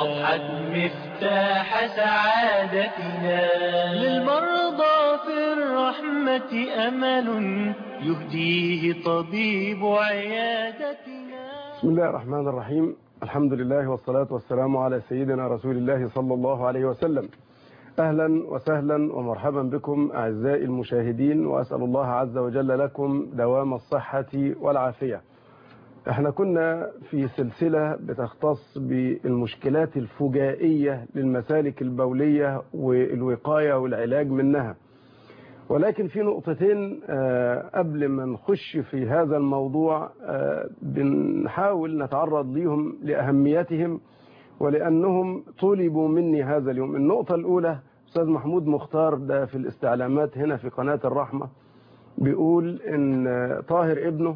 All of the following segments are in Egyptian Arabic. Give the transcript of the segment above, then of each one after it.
أضحت مفتاح سعادتنا للمرضى في الرحمة أمل يهديه طبيب عيادتنا بسم الله الرحمن الرحيم الحمد لله والصلاة والسلام على سيدنا رسول الله صلى الله عليه وسلم أهلا وسهلا ومرحبا بكم أعزائي المشاهدين وأسأل الله عز وجل لكم دوام الصحة والعافية احنا كنا في سلسلة بتختص بالمشكلات الفجائية للمسالك البولية والوقاية والعلاج منها ولكن في نقطتين قبل ما نخش في هذا الموضوع بنحاول نتعرض ليهم لأهميتهم ولأنهم طلبوا مني هذا اليوم النقطة الأولى أستاذ محمود مختار ده في الاستعلامات هنا في قناة الرحمة بيقول إن طاهر ابنه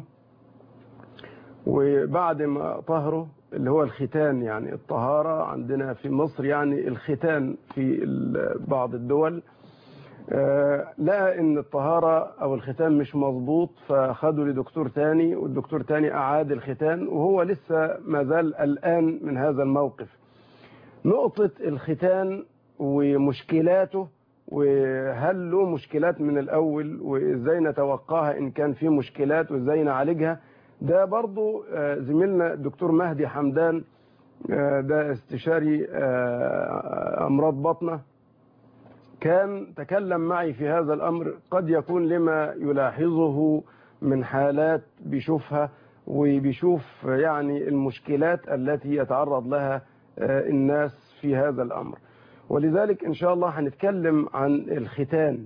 وبعد ما طهره اللي هو الختان يعني الطهارة عندنا في مصر يعني الختان في بعض الدول لقى ان الطهارة او الختان مش مظبوط فخدوا لدكتور تاني والدكتور تاني اعاد الختان وهو لسه ما زال الان من هذا الموقف نقطة الختان ومشكلاته وهل له مشكلات من الاول وازاي نتوقعها ان كان في مشكلات وازاي نعالجها ده برضو زميلنا الدكتور مهدي حمدان ده استشاري امراض بطنه كان تكلم معي في هذا الأمر قد يكون لما يلاحظه من حالات بيشوفها وبيشوف يعني المشكلات التي يتعرض لها الناس في هذا الأمر ولذلك إن شاء الله هنتكلم عن الختان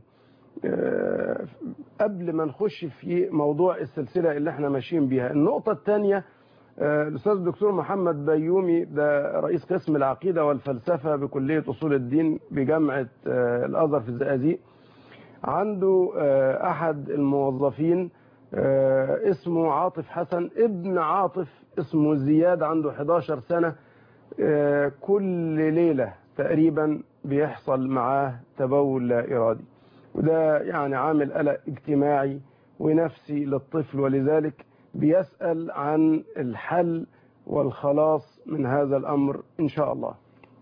قبل ما نخش في موضوع السلسلة اللي احنا ماشيين بيها النقطة الثانية الأستاذ الدكتور محمد بيومي ده رئيس قسم العقيدة والفلسفة بكلية أصول الدين بجامعة الأزهر في الزقازيق عنده أحد الموظفين اسمه عاطف حسن ابن عاطف اسمه زياد عنده 11 سنة كل ليلة تقريبا بيحصل معاه تبول لا إرادي وده يعني عامل قلق اجتماعي ونفسي للطفل ولذلك بيسأل عن الحل والخلاص من هذا الأمر إن شاء الله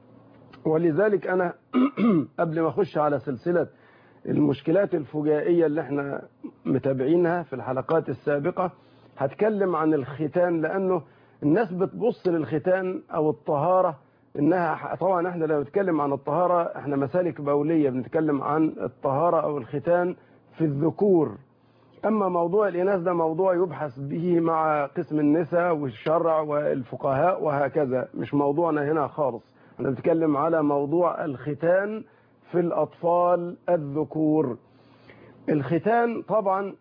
ولذلك أنا قبل ما أخش على سلسلة المشكلات الفجائية اللي احنا متابعينها في الحلقات السابقة هتكلم عن الختان لأنه الناس بتبص للختان أو الطهارة إنها طبعا احنا لو نتكلم عن الطهارة احنا مسالك بولية بنتكلم عن الطهارة أو الختان في الذكور أما موضوع الإناث ده موضوع يبحث به مع قسم النساء والشرع والفقهاء وهكذا مش موضوعنا هنا خالص احنا بنتكلم على موضوع الختان في الأطفال الذكور الختان طبعا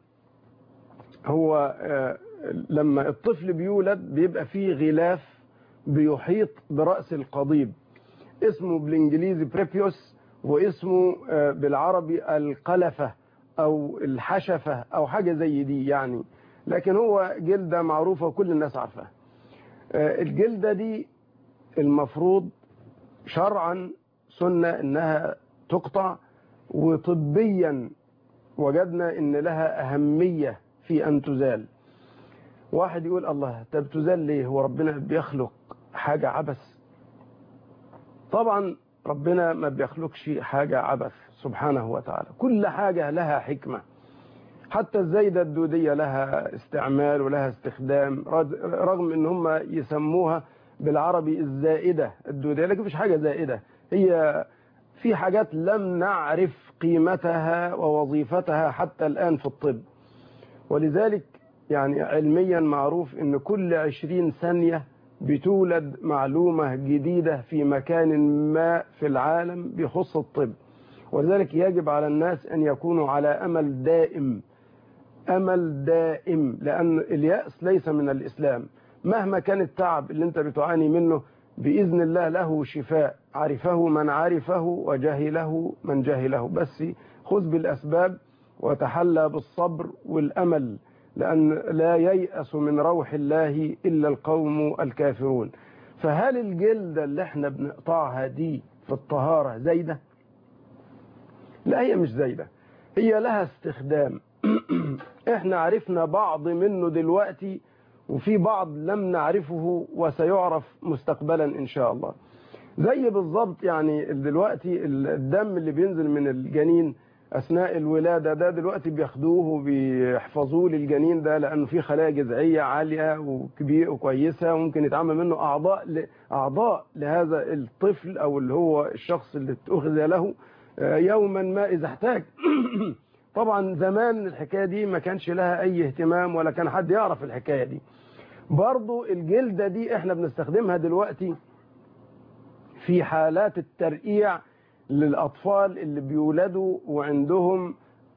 هو لما الطفل بيولد بيبقى فيه غلاف بيحيط برأس القضيب اسمه بالانجليزي بريبيوس واسمه بالعربي القلفه او الحشفة او حاجة زي دي يعني لكن هو جلدة معروفة وكل الناس عارفاها الجلدة دي المفروض شرعا سنة انها تقطع وطبيا وجدنا ان لها اهمية في ان تزال واحد يقول الله طب تزال ليه هو ربنا بيخلق حاجة عبث طبعا ربنا ما بيخلقش حاجة عبث سبحانه وتعالى كل حاجة لها حكمة حتى الزايدة الدودية لها استعمال ولها استخدام رغم ان هم يسموها بالعربي الزائدة الدودية لكن مش حاجة زائدة هي في حاجات لم نعرف قيمتها ووظيفتها حتى الآن في الطب ولذلك يعني علميا معروف ان كل عشرين ثانية بتولد معلومة جديدة في مكان ما في العالم بخص الطب ولذلك يجب على الناس أن يكونوا على أمل دائم أمل دائم لأن اليأس ليس من الإسلام مهما كان التعب اللي انت بتعاني منه بإذن الله له شفاء عرفه من عرفه وجهله من جهله بس خذ بالأسباب وتحلى بالصبر والأمل لأن لا ييأس من روح الله إلا القوم الكافرون فهل الجلدة اللي احنا بنقطعها دي في الطهارة زايدة لا هي مش زايدة هي لها استخدام احنا عرفنا بعض منه دلوقتي وفي بعض لم نعرفه وسيعرف مستقبلا إن شاء الله زي بالظبط يعني دلوقتي الدم اللي بينزل من الجنين اثناء الولاده ده دلوقتي بياخدوه وبيحفظوه للجنين ده لانه فيه خلايا جذعيه عاليه وكبيره وكويسه وممكن يتعمل منه اعضاء ل... اعضاء لهذا الطفل او اللي هو الشخص اللي اتخذ له يوما ما اذا احتاج طبعا زمان الحكايه دي ما كانش لها اي اهتمام ولا كان حد يعرف الحكايه دي برضو الجلده دي احنا بنستخدمها دلوقتي في حالات الترقيع للأطفال اللي بيولدوا وعندهم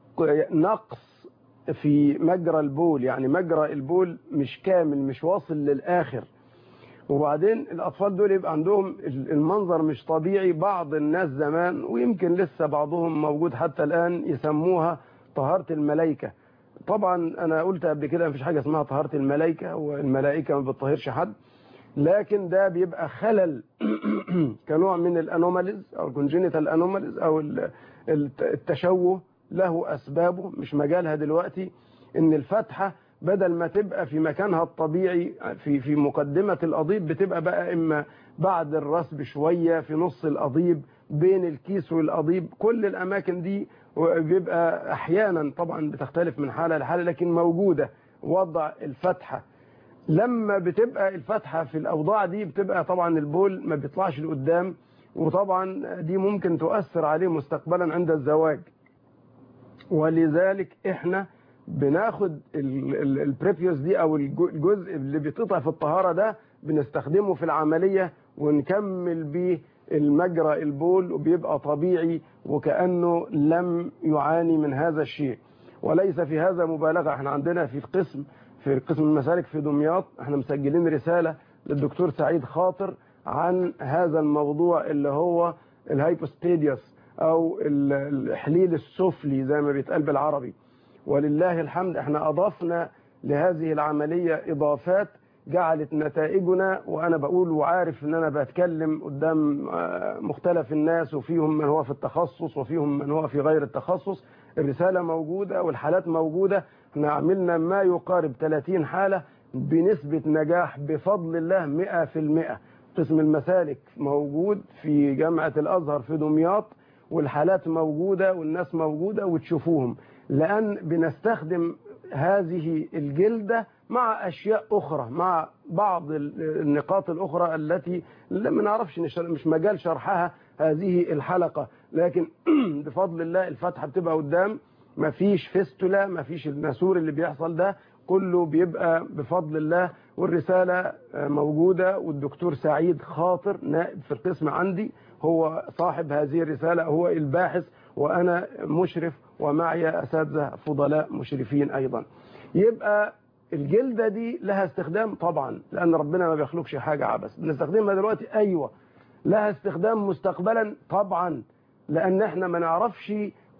نقص في مجرى البول يعني مجرى البول مش كامل مش واصل للآخر وبعدين الأطفال دول يبقى عندهم المنظر مش طبيعي بعض الناس زمان ويمكن لسه بعضهم موجود حتى الآن يسموها طهارة الملائكة طبعا أنا قلت قبل كده مفيش حاجة اسمها طهارة الملائكة والملائكة ما بتطهرش حد لكن ده بيبقى خلل كنوع من الانوماليز او الكونجينيتال انوماليز او التشوه له اسبابه مش مجالها دلوقتي ان الفتحه بدل ما تبقى في مكانها الطبيعي في في مقدمه القضيب بتبقى بقى اما بعد الراس بشويه في نص القضيب بين الكيس والقضيب كل الاماكن دي بيبقى احيانا طبعا بتختلف من حاله لحاله لكن موجوده وضع الفتحه لما بتبقى الفتحة في الأوضاع دي بتبقى طبعا البول ما بيطلعش لقدام وطبعا دي ممكن تؤثر عليه مستقبلا عند الزواج ولذلك احنا بناخد البريبيوس دي او الجزء اللي بيتقطع في الطهارة ده بنستخدمه في العملية ونكمل بيه المجرى البول وبيبقى طبيعي وكأنه لم يعاني من هذا الشيء وليس في هذا مبالغة احنا عندنا في القسم في قسم المسالك في دمياط احنا مسجلين رسالة للدكتور سعيد خاطر عن هذا الموضوع اللي هو الهايبوستيديوس او الحليل السفلي زي ما بيتقال بالعربي ولله الحمد احنا اضفنا لهذه العملية اضافات جعلت نتائجنا وانا بقول وعارف ان انا بتكلم قدام مختلف الناس وفيهم من هو في التخصص وفيهم من هو في غير التخصص الرسالة موجودة والحالات موجودة احنا عملنا ما يقارب 30 حالة بنسبة نجاح بفضل الله 100% قسم المسالك موجود في جامعة الأزهر في دمياط والحالات موجودة والناس موجودة وتشوفوهم لأن بنستخدم هذه الجلدة مع أشياء أخرى مع بعض النقاط الأخرى التي ما نعرفش مش مجال شرحها هذه الحلقة لكن بفضل الله الفتحة بتبقى قدام ما فيش فيستولا ما فيش النسور اللي بيحصل ده كله بيبقى بفضل الله والرسالة موجودة والدكتور سعيد خاطر نائب في القسم عندي هو صاحب هذه الرسالة هو الباحث وأنا مشرف ومعي أساتذة فضلاء مشرفين أيضا يبقى الجلدة دي لها استخدام طبعا لأن ربنا ما بيخلقش حاجة عبث بنستخدمها دلوقتي أيوة لها استخدام مستقبلا طبعا لأن احنا ما نعرفش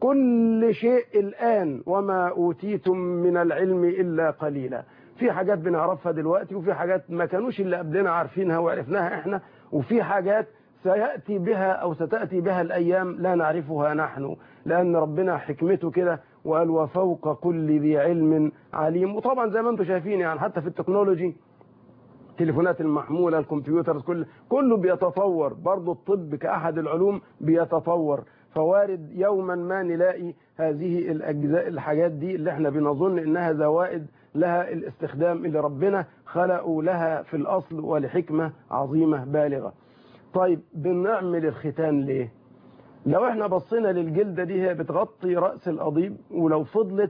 كل شيء الآن وما أوتيتم من العلم إلا قليلا في حاجات بنعرفها دلوقتي وفي حاجات ما كانوش اللي قبلنا عارفينها وعرفناها احنا وفي حاجات سيأتي بها أو ستأتي بها الأيام لا نعرفها نحن لأن ربنا حكمته كده وقال وفوق كل ذي علم عليم وطبعا زي ما انتم شايفين يعني حتى في التكنولوجي التليفونات المحمولة الكمبيوتر كل كله بيتطور برضه الطب كأحد العلوم بيتطور فوارد يوما ما نلاقي هذه الأجزاء الحاجات دي اللي احنا بنظن انها زوائد لها الاستخدام اللي ربنا خلقوا لها في الأصل ولحكمة عظيمة بالغة طيب بنعمل الختان ليه لو احنا بصينا للجلدة دي هي بتغطي رأس القضيب ولو فضلت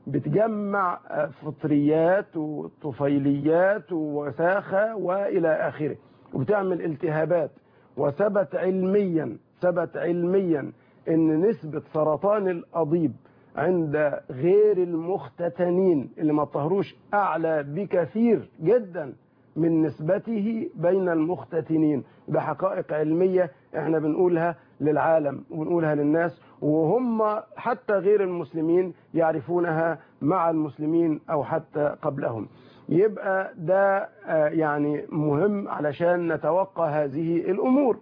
بتجمع فطريات وطفيليات ووساخة وإلى آخره وبتعمل التهابات وثبت علميا ثبت علميا ان نسبة سرطان القضيب عند غير المختتنين اللي ما طهروش اعلى بكثير جدا من نسبته بين المختتنين ده حقائق علمية احنا بنقولها للعالم وبنقولها للناس وهم حتى غير المسلمين يعرفونها مع المسلمين او حتى قبلهم يبقى ده يعني مهم علشان نتوقع هذه الامور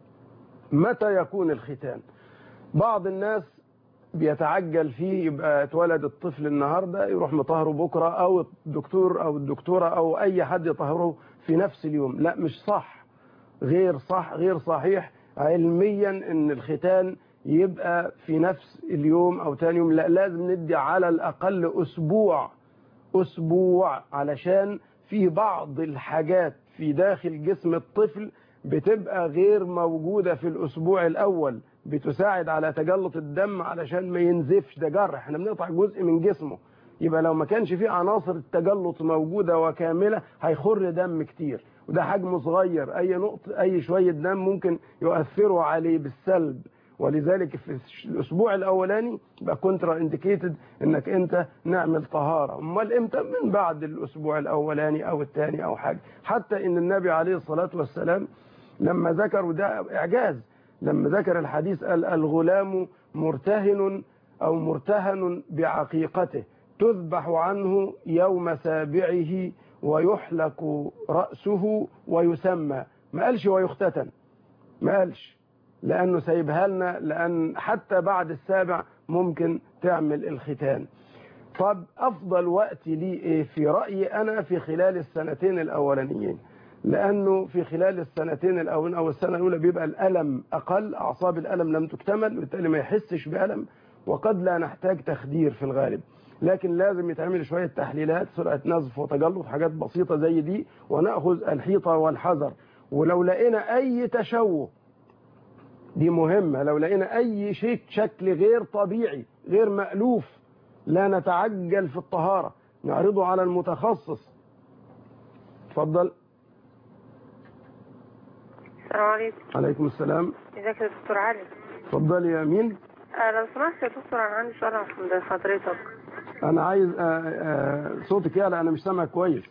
متى يكون الختان بعض الناس بيتعجل فيه يبقى اتولد الطفل النهاردة يروح مطهره بكرة او الدكتور او الدكتورة او اي حد يطهره في نفس اليوم لا مش صح غير صح غير صحيح علميا ان الختان يبقى في نفس اليوم او تاني يوم لا لازم ندي على الاقل اسبوع اسبوع علشان في بعض الحاجات في داخل جسم الطفل بتبقى غير موجودة في الاسبوع الاول بتساعد على تجلط الدم علشان ما ينزفش ده جرح احنا بنقطع جزء من جسمه يبقى لو ما كانش فيه عناصر التجلط موجودة وكاملة هيخر دم كتير وده حجمه صغير اي نقطة اي شوية دم ممكن يؤثروا عليه بالسلب ولذلك في الاسبوع الاولاني يبقى كونترا انديكيتد انك انت نعمل طهاره امال امتى من بعد الاسبوع الاولاني او الثاني او حاجه حتى ان النبي عليه الصلاه والسلام لما ذكر وده اعجاز لما ذكر الحديث قال الغلام مرتهن او مرتهن بعقيقته تذبح عنه يوم سابعه ويحلق راسه ويسمى ما قالش ويختتن ما قالش لأنه سايبها لنا لأن حتى بعد السابع ممكن تعمل الختان طب أفضل وقت لي إيه في رأيي أنا في خلال السنتين الأولانيين لأنه في خلال السنتين الأولين أو السنة الأولى بيبقى الألم أقل أعصاب الألم لم تكتمل وبالتالي ما يحسش بألم وقد لا نحتاج تخدير في الغالب لكن لازم يتعمل شوية تحليلات سرعة نزف وتجلط حاجات بسيطة زي دي ونأخذ الحيطة والحذر ولو لقينا أي تشوه دي مهمة لو لقينا أي شيء شكل غير طبيعي غير مألوف لا نتعجل في الطهارة نعرضه على المتخصص اتفضل السلام عليكم عليكم السلام ازيك يا دكتور علي اتفضل يا مين آه لو سمحت يا دكتور انا عندي سؤال عند حضرتك انا عايز آه آه صوتك يعلى انا مش سامع كويس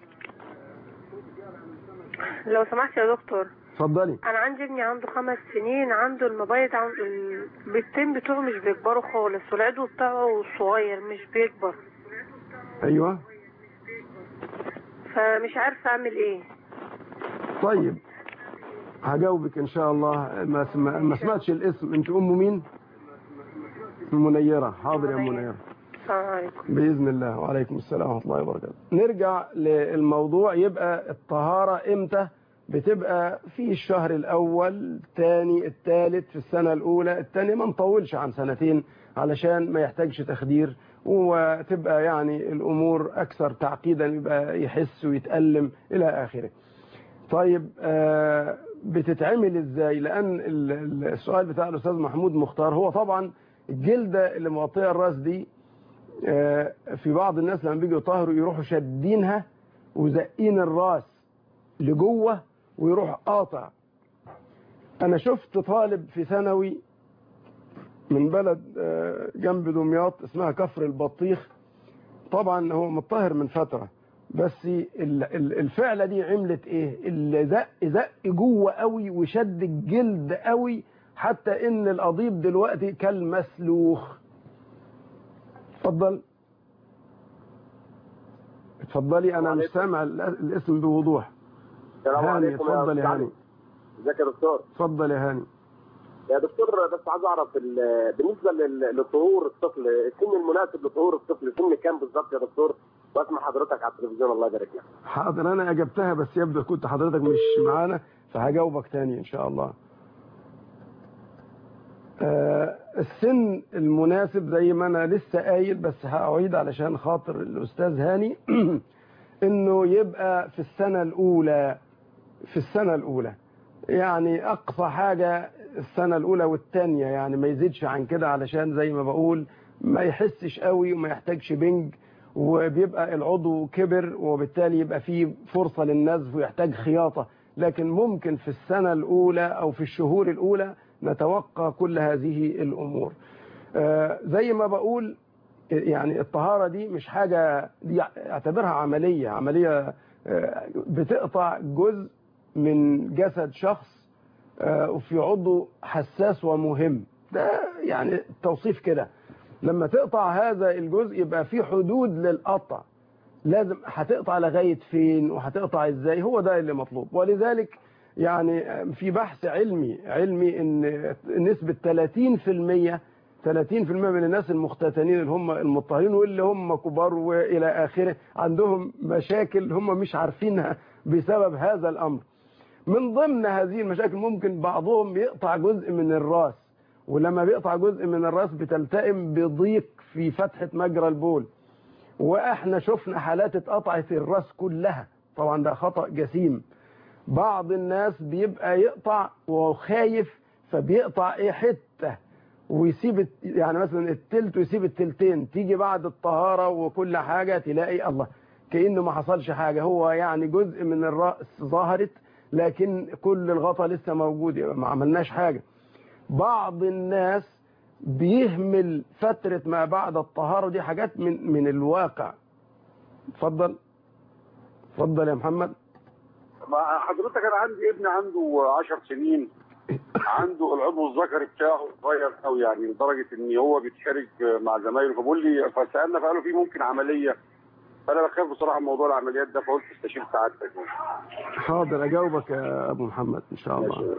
لو سمحت يا دكتور اتفضلي انا عندي ابني عنده خمس سنين عنده المبيض عن... البيضتين بتوعه مش بيكبروا خالص والعضو بتاعه صغير مش بيكبر ايوه فمش عارفه اعمل ايه طيب هجاوبك ان شاء الله ما سم... ما سمعتش الاسم انت ام مين منيره حاضر يا منيره السلام عليكم باذن الله وعليكم السلام ورحمه الله وبركاته نرجع للموضوع يبقى الطهاره امتى بتبقى في الشهر الأول الثاني الثالث في السنة الأولى الثانية ما نطولش عن سنتين علشان ما يحتاجش تخدير وتبقى يعني الأمور أكثر تعقيدا يبقى يحس ويتألم إلى آخره طيب آه بتتعمل إزاي لأن السؤال بتاع الأستاذ محمود مختار هو طبعا الجلدة اللي مغطية الراس دي آه في بعض الناس لما بيجوا يطهروا يروحوا شادينها وزقين الراس لجوه ويروح قاطع انا شفت طالب في ثانوي من بلد جنب دمياط اسمها كفر البطيخ طبعا هو متطهر من فترة بس الفعلة دي عملت ايه اللي زق زق جوه قوي وشد الجلد قوي حتى ان القضيب دلوقتي كالمسلوخ اتفضل اتفضلي انا مش سامع الاسم بوضوح السلام هاني عليكم اتفضل يا هاني ازيك يا دكتور اتفضل يا هاني يا دكتور بس عايز اعرف بالنسبه لطهور الطفل السن المناسب لطهور الطفل سن كام بالظبط يا دكتور واسمع حضرتك على التلفزيون الله يبارك لك حاضر انا اجبتها بس يبدو كنت حضرتك مش معانا فهجاوبك تاني ان شاء الله آه السن المناسب زي ما انا لسه قايل بس هأعيد علشان خاطر الاستاذ هاني انه يبقى في السنة الاولى في السنة الاولى يعني اقصى حاجة السنة الاولى والثانية يعني ما يزيدش عن كده علشان زي ما بقول ما يحسش قوي وما يحتاجش بنج وبيبقى العضو كبر وبالتالي يبقى فيه فرصة للنزف ويحتاج خياطة لكن ممكن في السنة الاولى او في الشهور الاولى نتوقع كل هذه الامور آه زي ما بقول يعني الطهارة دي مش حاجة دي اعتبرها عملية عملية بتقطع جزء من جسد شخص وفي عضو حساس ومهم ده يعني التوصيف كده لما تقطع هذا الجزء يبقى في حدود للقطع لازم هتقطع لغاية فين وهتقطع ازاي هو ده اللي مطلوب ولذلك يعني في بحث علمي علمي ان نسبة 30% 30% من الناس المختتنين اللي هم المضطهرين واللي هم كبار والى اخره عندهم مشاكل هم مش عارفينها بسبب هذا الامر من ضمن هذه المشاكل ممكن بعضهم يقطع جزء من الراس ولما بيقطع جزء من الراس بتلتئم بضيق في فتحة مجرى البول واحنا شفنا حالات اتقطعت الراس كلها طبعا ده خطأ جسيم بعض الناس بيبقى يقطع وخايف فبيقطع ايه حتة ويسيب الت- يعني مثلا التلت ويسيب التلتين تيجي بعد الطهارة وكل حاجة تلاقي الله كأنه ما حصلش حاجة هو يعني جزء من الرأس ظهرت لكن كل الغطا لسه موجود يبقى ما عملناش حاجة بعض الناس بيهمل فترة ما بعد الطهارة دي حاجات من من الواقع اتفضل اتفضل يا محمد مع حضرتك انا عندي ابن عنده 10 سنين عنده العضو الذكري بتاعه صغير قوي يعني لدرجه ان هو بيتشارك مع زمايله فبقول لي فسالنا فقالوا في ممكن عمليه فانا بخاف بصراحه من موضوع العمليات ده فقلت استشير سعادتك حاضر اجاوبك يا ابو محمد ان شاء الله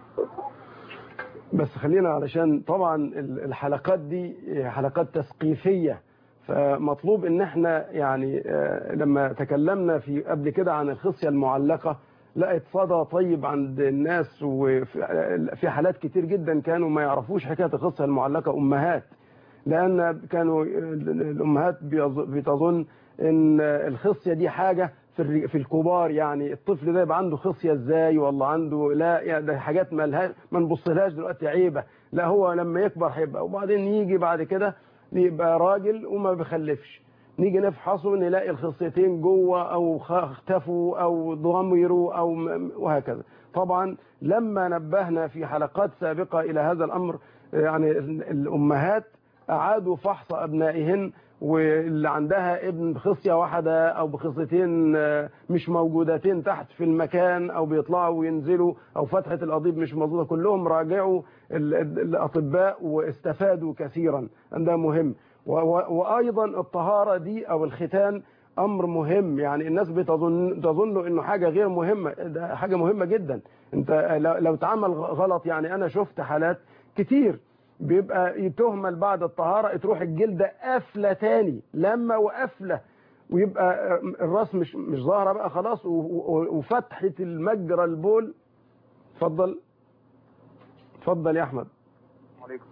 بس خلينا علشان طبعا ال- الحلقات دي حلقات تثقيفية فمطلوب ان احنا يعني آه، لما تكلمنا في قبل كده عن الخصية المعلقة لقيت صدى طيب عند الناس وفي في حالات كتير جدا كانوا ما يعرفوش حكاية الخصية المعلقة أمهات لأن كانوا الأمهات بيظ- بتظن ان الخصية دي حاجة في الر- في الكبار يعني الطفل ده يبقى عنده خصية ازاي والله عنده لا يعني ده حاجات ما لها ما نبصلهاش دلوقتي عيبة لا هو لما يكبر هيبقى وبعدين يجي بعد كده يبقى راجل وما بيخلفش نيجي نفحصه نلاقي الخصيتين جوه او خ- اختفوا او ضمروا او م- وهكذا طبعا لما نبهنا في حلقات سابقة الى هذا الامر يعني ال- الامهات اعادوا فحص ابنائهن واللي عندها ابن بخصية واحدة او بخصيتين آه، مش موجودتين تحت في المكان او بيطلعوا وينزلوا او فتحة القضيب مش موجودة كلهم راجعوا ال- ال- الاطباء واستفادوا كثيرا ده مهم و- و- وايضا الطهارة دي او الختان امر مهم يعني الناس بتظن تظن انه حاجة غير مهمة ده حاجة مهمة جدا انت لو- لو اتعمل غلط يعني انا شفت حالات كتير بيبقى تهمل بعد الطهارة تروح الجلدة قافلة تاني لما وقافلة ويبقى الراس مش مش ظاهرة بقى خلاص و- و- وفتحة المجرى البول اتفضل اتفضل يا احمد عليكم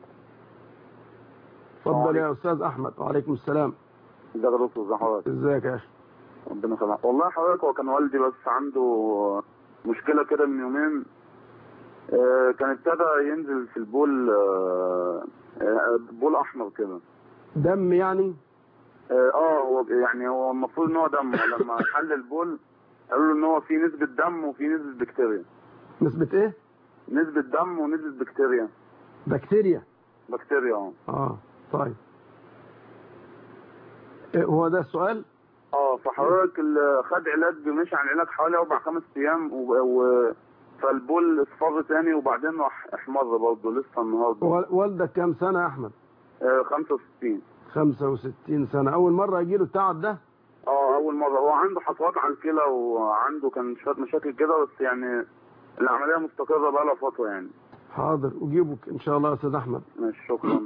اتفضل يا استاذ احمد وعليكم السلام ازيك يا دكتور ازي حضرتك ازيك يا اخي ربنا يسلمك والله حضرتك هو كان والدي بس عنده مشكله كده من يومين آه، كان ابتدى ينزل في البول آه، آه، بول احمر كده دم يعني اه آه، هو يعني هو المفروض ان هو دم لما حل البول قالوا له ان هو في نسبه دم وفي نسبه بكتيريا نسبة ايه نسبه دم ونسبه بكتيريا بكتيريا بكتيريا اه اه طيب إيه هو ده السؤال اه فحضرتك ال- خد علاج مشي عن علاج حوالي اربع خمس ايام و... و... فالبول اصفر تاني وبعدين راح احمر برضه لسه النهارده وال- والدك كام سنة يا احمد آه 65 65 سنة اول مرة يجيله التعب ده اه اول مره هو عنده حصوات على الكلى وعنده كان شويه مشاكل كده بس يعني العمليه مستقره بقى لها فتره يعني حاضر اجيبك ان شاء الله يا استاذ احمد ماشي شكرا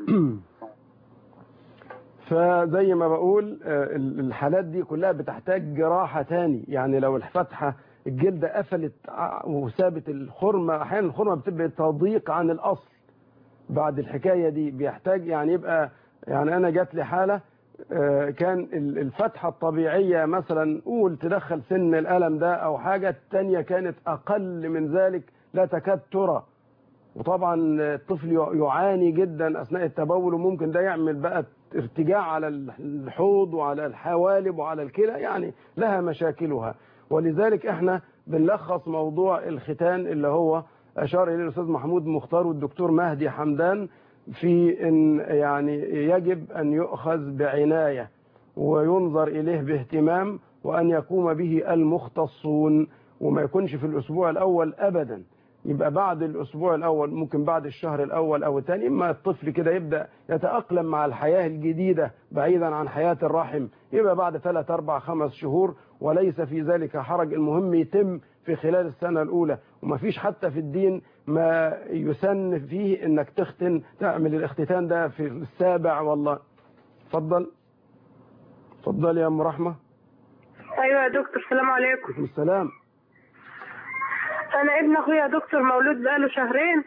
فزي ما بقول آه، ال- الحالات دي كلها بتحتاج جراحة تاني يعني لو الفتحة الجلدة قفلت ع- وسابت الخرمة احيانا الخرمة بتبقى تضيق عن الاصل بعد الحكاية دي بيحتاج يعني يبقى يعني انا جات لي حالة آه، كان ال- الفتحة الطبيعية مثلا قول تدخل سن الألم ده أو حاجة التانية كانت أقل من ذلك لا تكاد ترى وطبعا الطفل يع- يعاني جدا أثناء التبول وممكن ده يعمل بقى ارتجاع على الحوض وعلى الحوالب وعلى الكلى يعني لها مشاكلها ولذلك احنا بنلخص موضوع الختان اللي هو أشار إليه الأستاذ محمود مختار والدكتور مهدي حمدان في ان يعني يجب ان يؤخذ بعناية وينظر اليه باهتمام وان يقوم به المختصون وما يكونش في الاسبوع الاول ابدا يبقى بعد الاسبوع الاول ممكن بعد الشهر الاول او الثاني اما الطفل كده يبدا يتاقلم مع الحياه الجديده بعيدا عن حياه الرحم يبقى بعد ثلاث اربع خمس شهور وليس في ذلك حرج المهم يتم في خلال السنه الاولى وما فيش حتى في الدين ما يسن فيه انك تختن تعمل الاختتان ده في السابع والله اتفضل اتفضل يا ام رحمه ايوه يا دكتور السلام عليكم عليكم السلام انا ابن اخويا دكتور مولود بقاله شهرين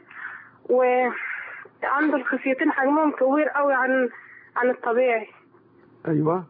وعنده الخصيتين حجمهم كبير قوي عن عن الطبيعي ايوه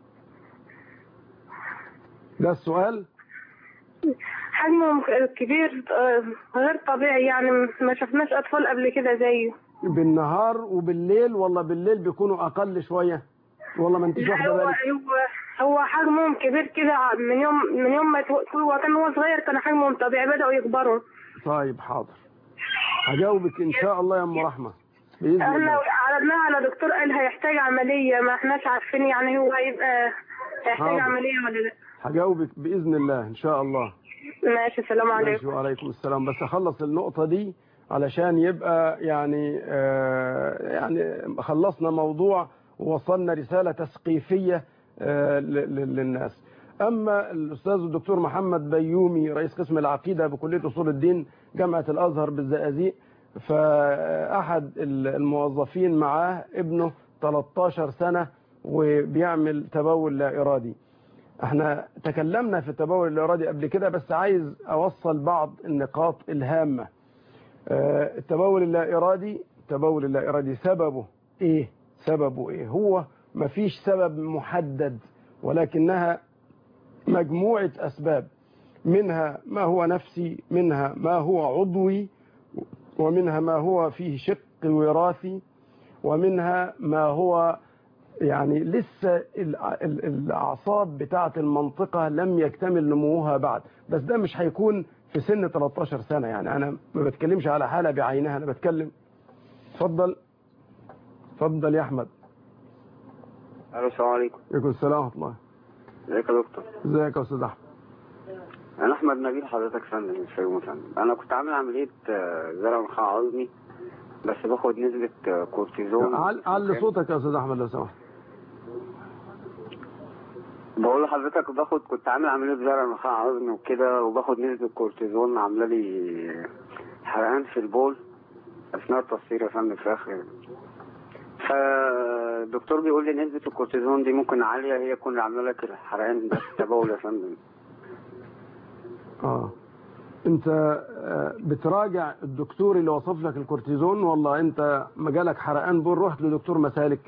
ده السؤال حجمهم ك- كبير آه، غير طبيعي يعني ما شفناش اطفال قبل كده زيه بالنهار وبالليل ولا بالليل بيكونوا اقل شويه ولا ما انتش لا واخده هو بالك هو هو حجمهم كبير كده من يوم من يوم ما تو- هو كان هو صغير كان حجمهم طبيعي بدأوا يكبروا طيب حاضر هجاوبك ان شاء الله يا ام رحمه باذن احنا الله عرضناها على دكتور قال هيحتاج عملية ما احناش عارفين يعني هو هيبقى هيحتاج حاضر. عملية ولا لا هجاوبك باذن الله ان شاء الله ماشي السلام ماشي عليكم وعليكم السلام بس اخلص النقطة دي علشان يبقى يعني آه يعني خلصنا موضوع ووصلنا رسالة تثقيفية آه ل- ل- للناس أما الأستاذ الدكتور محمد بيومي رئيس قسم العقيدة بكلية أصول الدين جامعة الأزهر بالزقازيق فأحد ال- الموظفين معاه ابنه 13 سنة وبيعمل تبول لا إرادي احنا تكلمنا في التبول الارادي قبل كده بس عايز اوصل بعض النقاط الهامه آه، التبول اللا ارادي التبول اللا ارادي سببه ايه سببه ايه هو مفيش سبب محدد ولكنها مجموعه اسباب منها ما هو نفسي منها ما هو عضوي ومنها ما هو فيه شق وراثي ومنها ما هو يعني لسه الع- ال- الأعصاب بتاعة المنطقة لم يكتمل نموها بعد بس ده مش هيكون في سن 13 سنة يعني أنا ما بتكلمش على حالة بعينها أنا بتكلم اتفضل اتفضل يا أحمد الو السلام عليكم عليكم السلام ورحمة الله ازيك يا دكتور ازيك يا أستاذ أحمد انا احمد نبيل حضرتك فندم مش فاهم فندم انا كنت عامل عمليه آه، زرع نخاع عظمي بس باخد نسبه آه، كورتيزون عل- علي صوتك يا أستاذ أحمد لو سمحت بقول لحضرتك باخد كنت عامل عمليه زرع نخاع عظمي وكده وباخد نسبه كورتيزون عامله لي حرقان في البول اثناء التصوير يا فندم في اخر فالدكتور بيقول لي نسبه الكورتيزون دي ممكن عاليه هي تكون اللي عامله لك الحرقان ده في التبول يا فندم اه انت آه، بتراجع الدكتور اللي وصف لك الكورتيزون ولا انت مجالك حرقان بول رحت لدكتور مسالك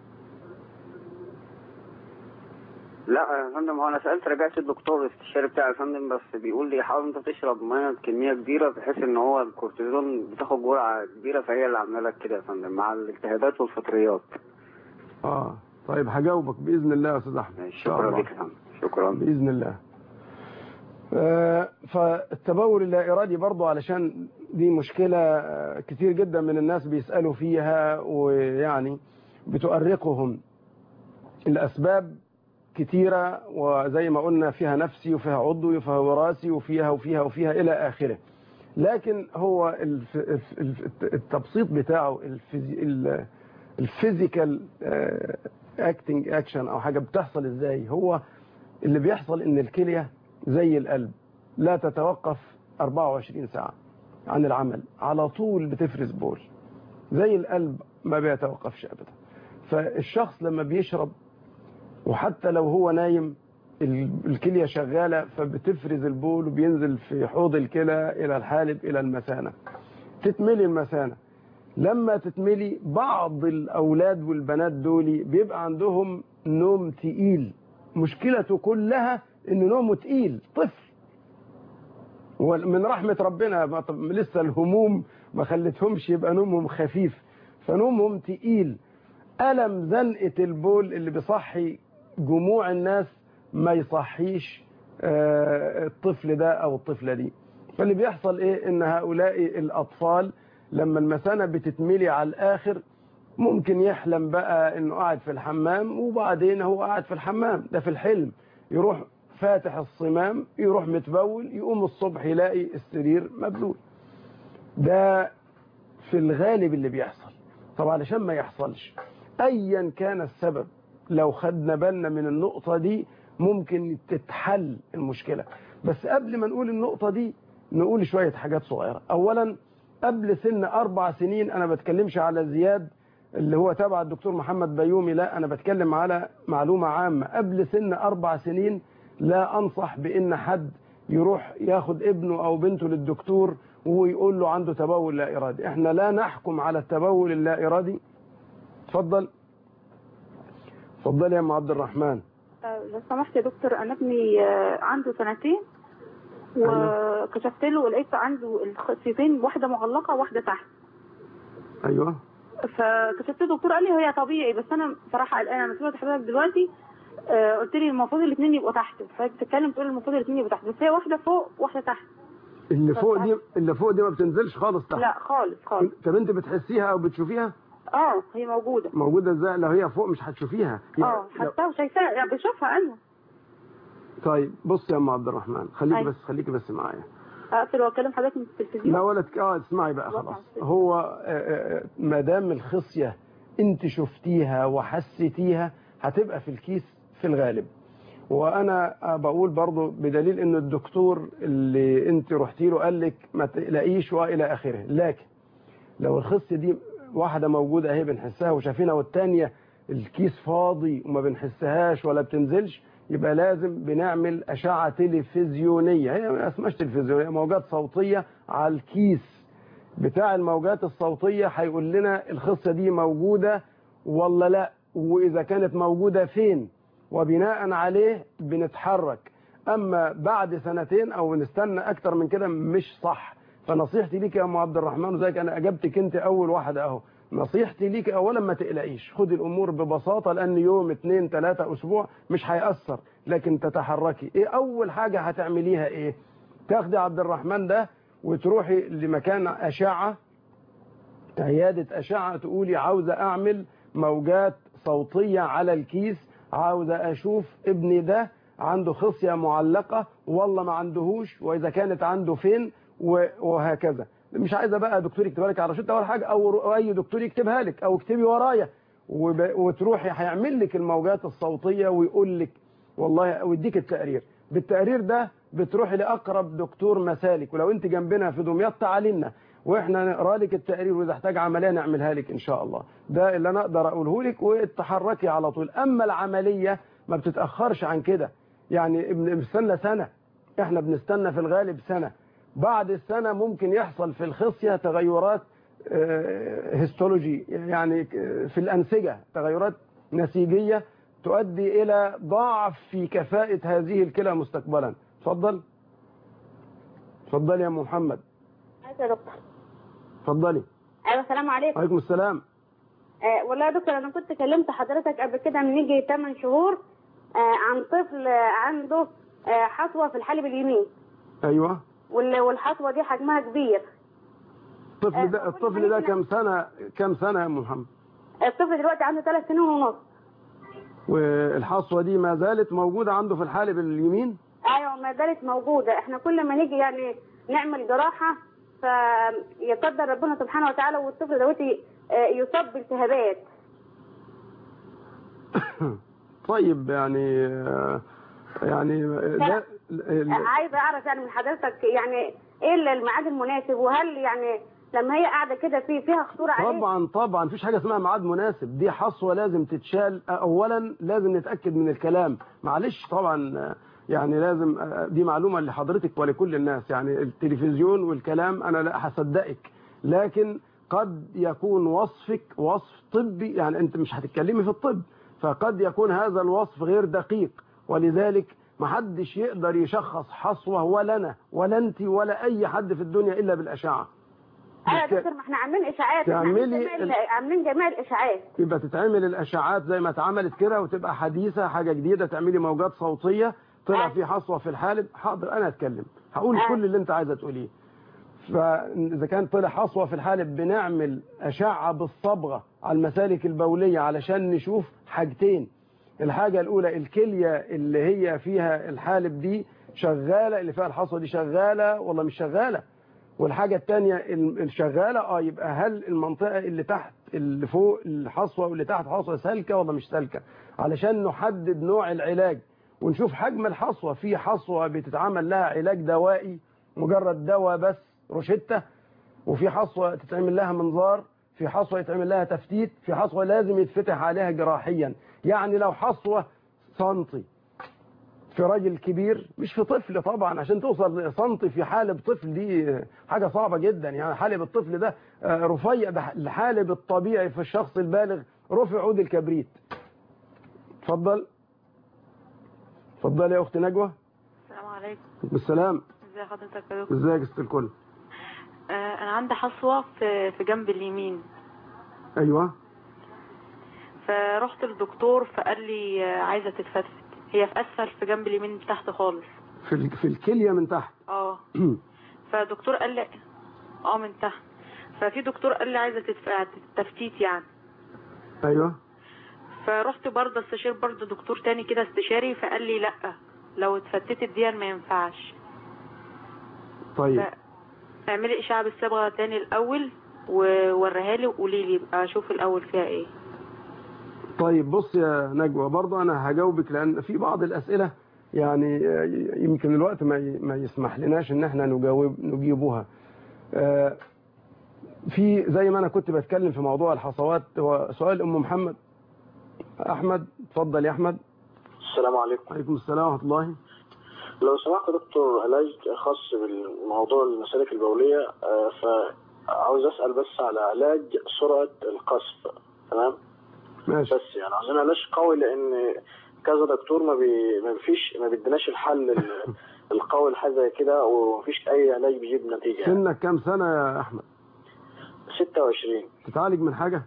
لا يا فندم هو انا سالت رجعت الدكتور الاستشاري بتاعي يا فندم بس بيقول لي حاول انت تشرب ميه بكميه كبيره بحيث ان هو الكورتيزون بتاخد جرعه كبيره فهي اللي عامله لك كده يا فندم مع الاجتهادات والفطريات اه طيب هجاوبك باذن الله يا استاذ احمد إن شاء شكرا الله. لك يا فندم شكرا باذن الله آه، فالتبول اللا ارادي برضو علشان دي مشكله آه، كتير جدا من الناس بيسالوا فيها ويعني بتؤرقهم الاسباب كتيره وزي ما قلنا فيها نفسي وفيها عضوي وفيها وراثي وفيها وفيها وفيها الى اخره لكن هو الف- الف- الف- التبسيط بتاعه الفيزي- ال- الفيزيكال اكتنج اكشن او حاجه بتحصل ازاي هو اللي بيحصل ان الكليه زي القلب لا تتوقف 24 ساعه عن العمل على طول بتفرز بول زي القلب ما بيتوقفش ابدا فالشخص لما بيشرب وحتى لو هو نايم ال- الكليه شغاله فبتفرز البول وبينزل في حوض الكلى الى الحالب الى المثانه تتملي المثانه لما تتملي بعض الاولاد والبنات دول بيبقى عندهم نوم تقيل مشكلته كلها ان نومه تقيل طفل ومن رحمه ربنا ما طب- لسه الهموم ما خلتهمش يبقى نومهم خفيف فنومهم تقيل ألم زنقة البول اللي بيصحي جموع الناس ما يصحيش آه، الطفل ده أو الطفلة دي فاللي بيحصل إيه إن هؤلاء الأطفال لما المثانة بتتملي على الآخر ممكن يحلم بقى إنه قاعد في الحمام وبعدين هو قاعد في الحمام ده في الحلم يروح فاتح الصمام يروح متبول يقوم الصبح يلاقي السرير مبلول ده في الغالب اللي بيحصل طب علشان ما يحصلش ايا كان السبب لو خدنا بالنا من النقطة دي ممكن تتحل المشكلة بس قبل ما نقول النقطة دي نقول شوية حاجات صغيرة اولا قبل سن اربع سنين انا بتكلمش على زياد اللي هو تبع الدكتور محمد بيومي لا انا بتكلم على معلومة عامة قبل سن اربع سنين لا انصح بان حد يروح ياخد ابنه او بنته للدكتور ويقول له عنده تبول لا ارادي احنا لا نحكم على التبول اللا ارادي اتفضل اتفضل يا ام عبد الرحمن آه، لو سمحت يا دكتور انا ابني آه، عنده سنتين وكشفت له ولقيت عنده الخصيتين واحده معلقه وواحده تحت ايوه فكشفت له الدكتور قال لي هي طبيعي بس انا بصراحه قلقانه انا سمعت حضرتك دلوقتي آه، قلت لي المفروض الاثنين يبقوا تحت فحضرتك بتتكلم تقول المفروض الاثنين يبقوا تحت بس هي واحده فوق واحده تحت اللي فوق دي اللي فوق دي ما بتنزلش خالص تحت لا خالص خالص طب انت بتحسيها او بتشوفيها اه هي موجوده موجوده ازاي لو هي فوق مش هتشوفيها اه لو- حتى وشايفاها يعني بشوفها انا طيب بص يا ام عبد الرحمن خليك أيوة. بس خليكي بس معايا اقفل واكلم حضرتك من التلفزيون لا ولا تك... اه اسمعي بقى وضع خلاص السجن. هو ما دام الخصيه انت شفتيها وحسيتيها هتبقى في الكيس في الغالب وانا بقول برضو بدليل ان الدكتور اللي انت رحتي له قال لك ما تقلقيش والى اخره لكن لو الخصيه دي واحده موجوده اهي بنحسها وشايفينها والتانيه الكيس فاضي وما بنحسهاش ولا بتنزلش يبقى لازم بنعمل اشعه تلفزيونيه هي ما اسمهاش تلفزيونيه موجات صوتيه على الكيس بتاع الموجات الصوتيه هيقول لنا الخصيه دي موجوده ولا لا واذا كانت موجوده فين وبناء عليه بنتحرك اما بعد سنتين او نستنى اكتر من كده مش صح فنصيحتي ليك يا ام عبد الرحمن وزيك انا اجابتك انت اول واحده اهو نصيحتي ليك اولا ما تقلقيش خدي الامور ببساطه لان يوم اتنين تلاته اسبوع مش هيأثر لكن تتحركي ايه اول حاجه هتعمليها ايه تاخدي عبد الرحمن ده وتروحي لمكان اشعه عياده اشعه تقولي عاوزه اعمل موجات صوتيه على الكيس عاوزه اشوف ابني ده عنده خصيه معلقه والله ما عندهوش واذا كانت عنده فين و- وهكذا مش عايزه بقى دكتور يكتبها لك على روشته ولا حاجه او أو اي دكتور يكتبها لك او اكتبي ورايا وب- وتروحي هيعمل لك الموجات الصوتيه ويقول لك والله ويديك التقرير بالتقرير ده بتروحي لاقرب دكتور مسالك ولو انت جنبنا في دمياط تعالي لنا واحنا نقرا لك التقرير واذا احتاج عمليه نعملها لك ان شاء الله ده اللي انا اقدر اقوله لك وتحركي على طول اما العمليه ما بتتاخرش عن كده يعني بن- بنستنى سنه احنا بنستنى في الغالب سنه بعد السنه ممكن يحصل في الخصيه تغيرات آه، هيستولوجي يعني في الانسجه تغيرات نسيجيه تؤدي الى ضعف في كفاءه هذه الكلى مستقبلا اتفضل اتفضل يا أم محمد عايزه يا دكتور اتفضلي ايوه السلام عليكم عليكم السلام آه والله يا دكتور انا كنت كلمت حضرتك قبل كده من يجي 8 شهور آه عن طفل آه، عنده آه حصوه في الحالب اليمين ايوه وال- والحصوه دي حجمها كبير الطفل ده الطفل ده كم سنه كم سنه يا أم محمد الطفل دلوقتي عنده ثلاث سنين ونص والحصوه دي ما زالت موجوده عنده في الحالب اليمين ايوه ما زالت موجوده احنا كل ما نيجي يعني نعمل جراحه فيقدر ربنا سبحانه وتعالى والطفل دلوقتي آه، يصاب بالتهابات طيب يعني يعني ده عايزه اعرف يعني من حضرتك يعني ايه الميعاد المناسب وهل يعني لما هي قاعده كده في فيها خطوره عليه طبعا طبعا مفيش حاجه اسمها ميعاد مناسب دي حصوه لازم تتشال اولا لازم نتاكد من الكلام معلش طبعا يعني لازم دي معلومه لحضرتك ولكل الناس يعني التلفزيون والكلام انا لا هصدقك لكن قد يكون وصفك وصف طبي يعني انت مش هتتكلمي في الطب فقد يكون هذا الوصف غير دقيق ولذلك محدش يقدر يشخص حصوه ولا انا ولا انت ولا اي حد في الدنيا الا بالاشعه ايوه يا دكتور ما احنا عاملين اشاعات إحنا عاملين تعملي جميع ال- ال- عاملين جميع الاشاعات يبقى تتعمل الاشعاعات زي ما اتعملت كده وتبقى حديثه حاجه جديده تعملي موجات صوتيه طلع آه. في حصوه في الحالب حاضر انا اتكلم هقول آه. كل اللي انت عايزه تقوليه فاذا كان طلع حصوه في الحالب بنعمل اشعه بالصبغه على المسالك البوليه علشان نشوف حاجتين الحاجه الاولى الكليه اللي هي فيها الحالب دي شغاله اللي فيها الحصوه دي شغاله ولا مش شغاله والحاجة التانية ال- الشغالة اه يبقى هل المنطقة اللي تحت اللي فوق الحصوة واللي تحت حصوة سالكة ولا مش سالكة علشان نحدد نوع العلاج ونشوف حجم الحصوة في حصوة بتتعمل لها علاج دوائي مجرد دواء بس روشتة وفي حصوة تتعمل لها منظار في حصوة يتعمل لها تفتيت في حصوة لازم يتفتح عليها جراحيا يعني لو حصوة سنتي في راجل كبير مش في طفل طبعا عشان توصل لسنتي في حالب طفل دي حاجة صعبة جدا يعني حالب الطفل ده آه، رفيع ده الحالب الطبيعي في الشخص البالغ رفع عود الكبريت اتفضل اتفضل يا اخت نجوى السلام عليكم بالسلام ازي حضرتك يا دكتور ازيك يا ست الكل آه انا عندي حصوه في في جنب اليمين ايوه فرحت للدكتور فقال لي آه، عايزه تتفتفت هي في اسفل في جنب اليمين من تحت خالص في ال- في الكليه من تحت اه فدكتور قال لي اه من تحت ففي دكتور قال لي عايزه تتف- تفتيت يعني ايوه فرحت برضه استشير برضه دكتور تاني كده استشاري فقال لي لا لو اتفتتت دي ما ينفعش طيب اعملي اشعه بالصبغه تاني الاول ووريها لي وقولي لي بقى اشوف الاول فيها ايه طيب بص يا نجوى برضه انا هجاوبك لان في بعض الاسئله يعني آه، يمكن الوقت ما ي- ما يسمح لناش ان احنا نجاوب نجيبوها آه، في زي ما انا كنت بتكلم في موضوع الحصوات هو سؤال ام محمد احمد اتفضل يا احمد السلام عليكم عليكم السلام ورحمه الله لو سمحت يا دكتور علاج خاص بالموضوع المسالك البولية آه، فعاوز أسأل بس على علاج سرعة القصف تمام ماشي بس يعني عاوزين علاج قوي لأن كذا دكتور ما بي ما فيش ما بيديناش الحل ال- القوي لحاجة زي كده ومفيش أي علاج بيجيب نتيجة يعني. سنك كام سنه يا احمد 26 تتعالج من حاجه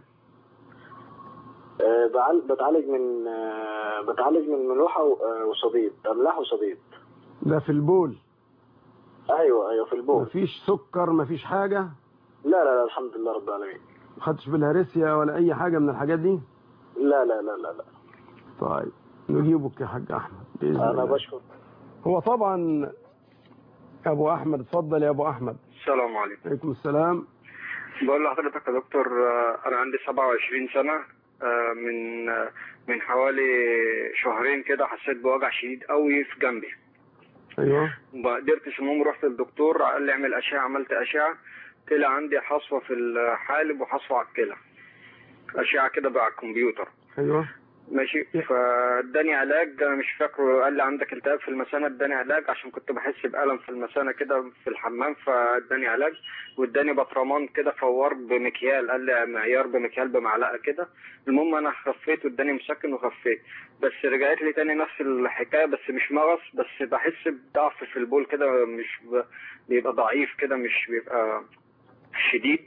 آه، بعال- بتعالج من آه، بتعالج من ملوحة و- آه، وصديد أملاح وصديد ده في البول أيوه أيوه في البول مفيش سكر مفيش حاجه لا لا لا الحمد لله رب العالمين ما خدتش بالهرسيا ولا اي حاجه من الحاجات دي لا لا لا لا لا طيب نجيبك يا حاج احمد باذن أنا الله بشكر هو طبعا ابو احمد اتفضل يا ابو احمد السلام عليكم عليكم السلام بقول لحضرتك يا دكتور آه، انا عندي 27 سنه آه، من آه، من حوالي شهرين كده حسيت بوجع شديد قوي في جنبي ايوه ما قدرتش المهم رحت للدكتور قال لي اعمل اشعه عملت اشعه طلع عندي حصوه في الحالب وحصوه على الكلى اشعه كده بقى على الكمبيوتر ايوه ماشي فاداني علاج انا مش فاكره قال لي عندك التهاب في المثانه اداني علاج عشان كنت بحس بالم في المثانه كده في الحمام فاداني علاج واداني بطرمان كده فوار بمكيال قال لي معيار بمكيال بمعلقه كده المهم انا خفيت واداني مسكن وخفيت بس رجعت لي تاني نفس الحكايه بس مش مغص بس بحس بضعف في البول كده مش ب... بيبقى ضعيف كده مش بيبقى شديد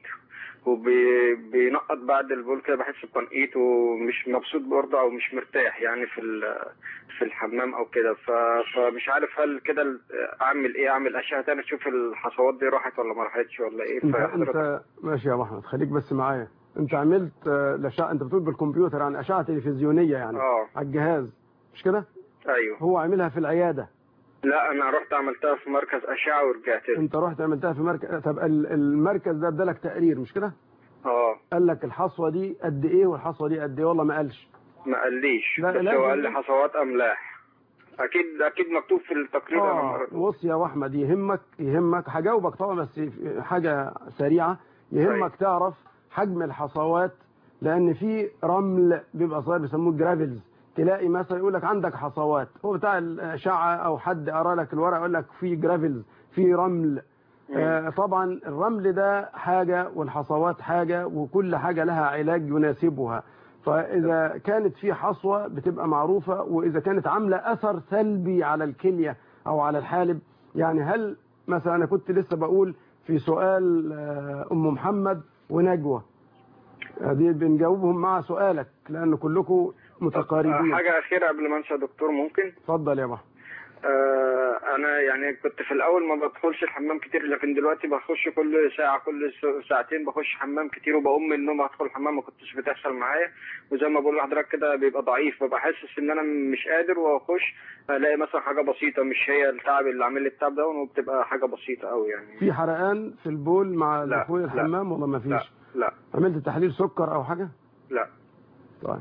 وبينقط بعد البول كده بحس بتنقيط ومش مبسوط برضه او مش مرتاح يعني في ال- في الحمام او كده ف- فمش عارف هل كده ال- اعمل ايه اعمل اشعه تاني اشوف الحصوات دي راحت ولا ما راحتش ولا ايه انت فحضرتك انت ماشي يا ابو احمد خليك بس معايا انت عملت آه، الاشعه انت بتقول بالكمبيوتر يعني اشعه تلفزيونيه يعني اه على الجهاز مش كده ايوه هو عاملها في العياده لا انا رحت عملتها في مركز اشعه ورجعت له انت رحت عملتها في مركز طب ال- المركز ده ادالك تقرير مش كده اه قال لك الحصوه دي قد ايه والحصوه دي قد ايه والله ما قالش ما قاليش لا، بس لازم- هو قال لي حصوات املاح اكيد اكيد مكتوب في التقرير انا اه مرة- بص يا أبو احمد يهمك يهمك هجاوبك طبعا بس حاجه سريعه يهمك تعرف حجم الحصوات لان في رمل بيبقى صغير بيسموه جرافلز تلاقي مثلا يقول لك عندك حصوات هو بتاع الاشعه او حد قرا لك الورق يقول لك في جرافلز في رمل آه طبعا الرمل ده حاجه والحصوات حاجه وكل حاجه لها علاج يناسبها فاذا كانت في حصوه بتبقى معروفه واذا كانت عامله اثر سلبي على الكليه او على الحالب يعني هل مثلا انا كنت لسه بقول في سؤال آه، ام محمد ونجوى دي بنجاوبهم مع سؤالك لان كلكم متقاربين حاجه اخيره قبل ما انسى يا دكتور ممكن اتفضل يا ابو أحمد. آه، انا يعني كنت في الاول ما بدخلش الحمام كتير لكن دلوقتي بخش كل ساعه كل س- ساعتين بخش حمام كتير وبقوم من النوم ادخل الحمام ما كنتش بتحصل معايا وزي ما بقول لحضرتك كده بيبقى ضعيف ببقى حاسس ان انا مش قادر واخش الاقي مثلا حاجه بسيطه مش هي التعب اللي عامل لي التعب ده وبتبقى حاجه بسيطه قوي يعني في حرقان في البول مع لا، دخول لا. الحمام ولا ما لا فيش لا عملت تحليل سكر او حاجه لا طيب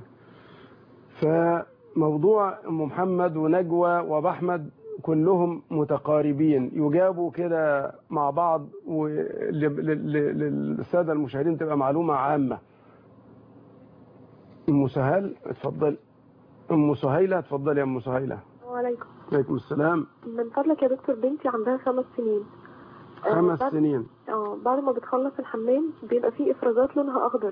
فموضوع ام محمد ونجوى وابو احمد كلهم متقاربين يجابوا كده مع بعض وللساده المشاهدين تبقى معلومه عامه ام سهيل اتفضل ام سهيله اتفضل يا ام سهيله السلام عليكم عليكم السلام من فضلك يا دكتور بنتي عندها خمس سنين آه، خمس بعد- سنين اه بعد ما بتخلص الحمام بيبقى فيه افرازات لونها اخضر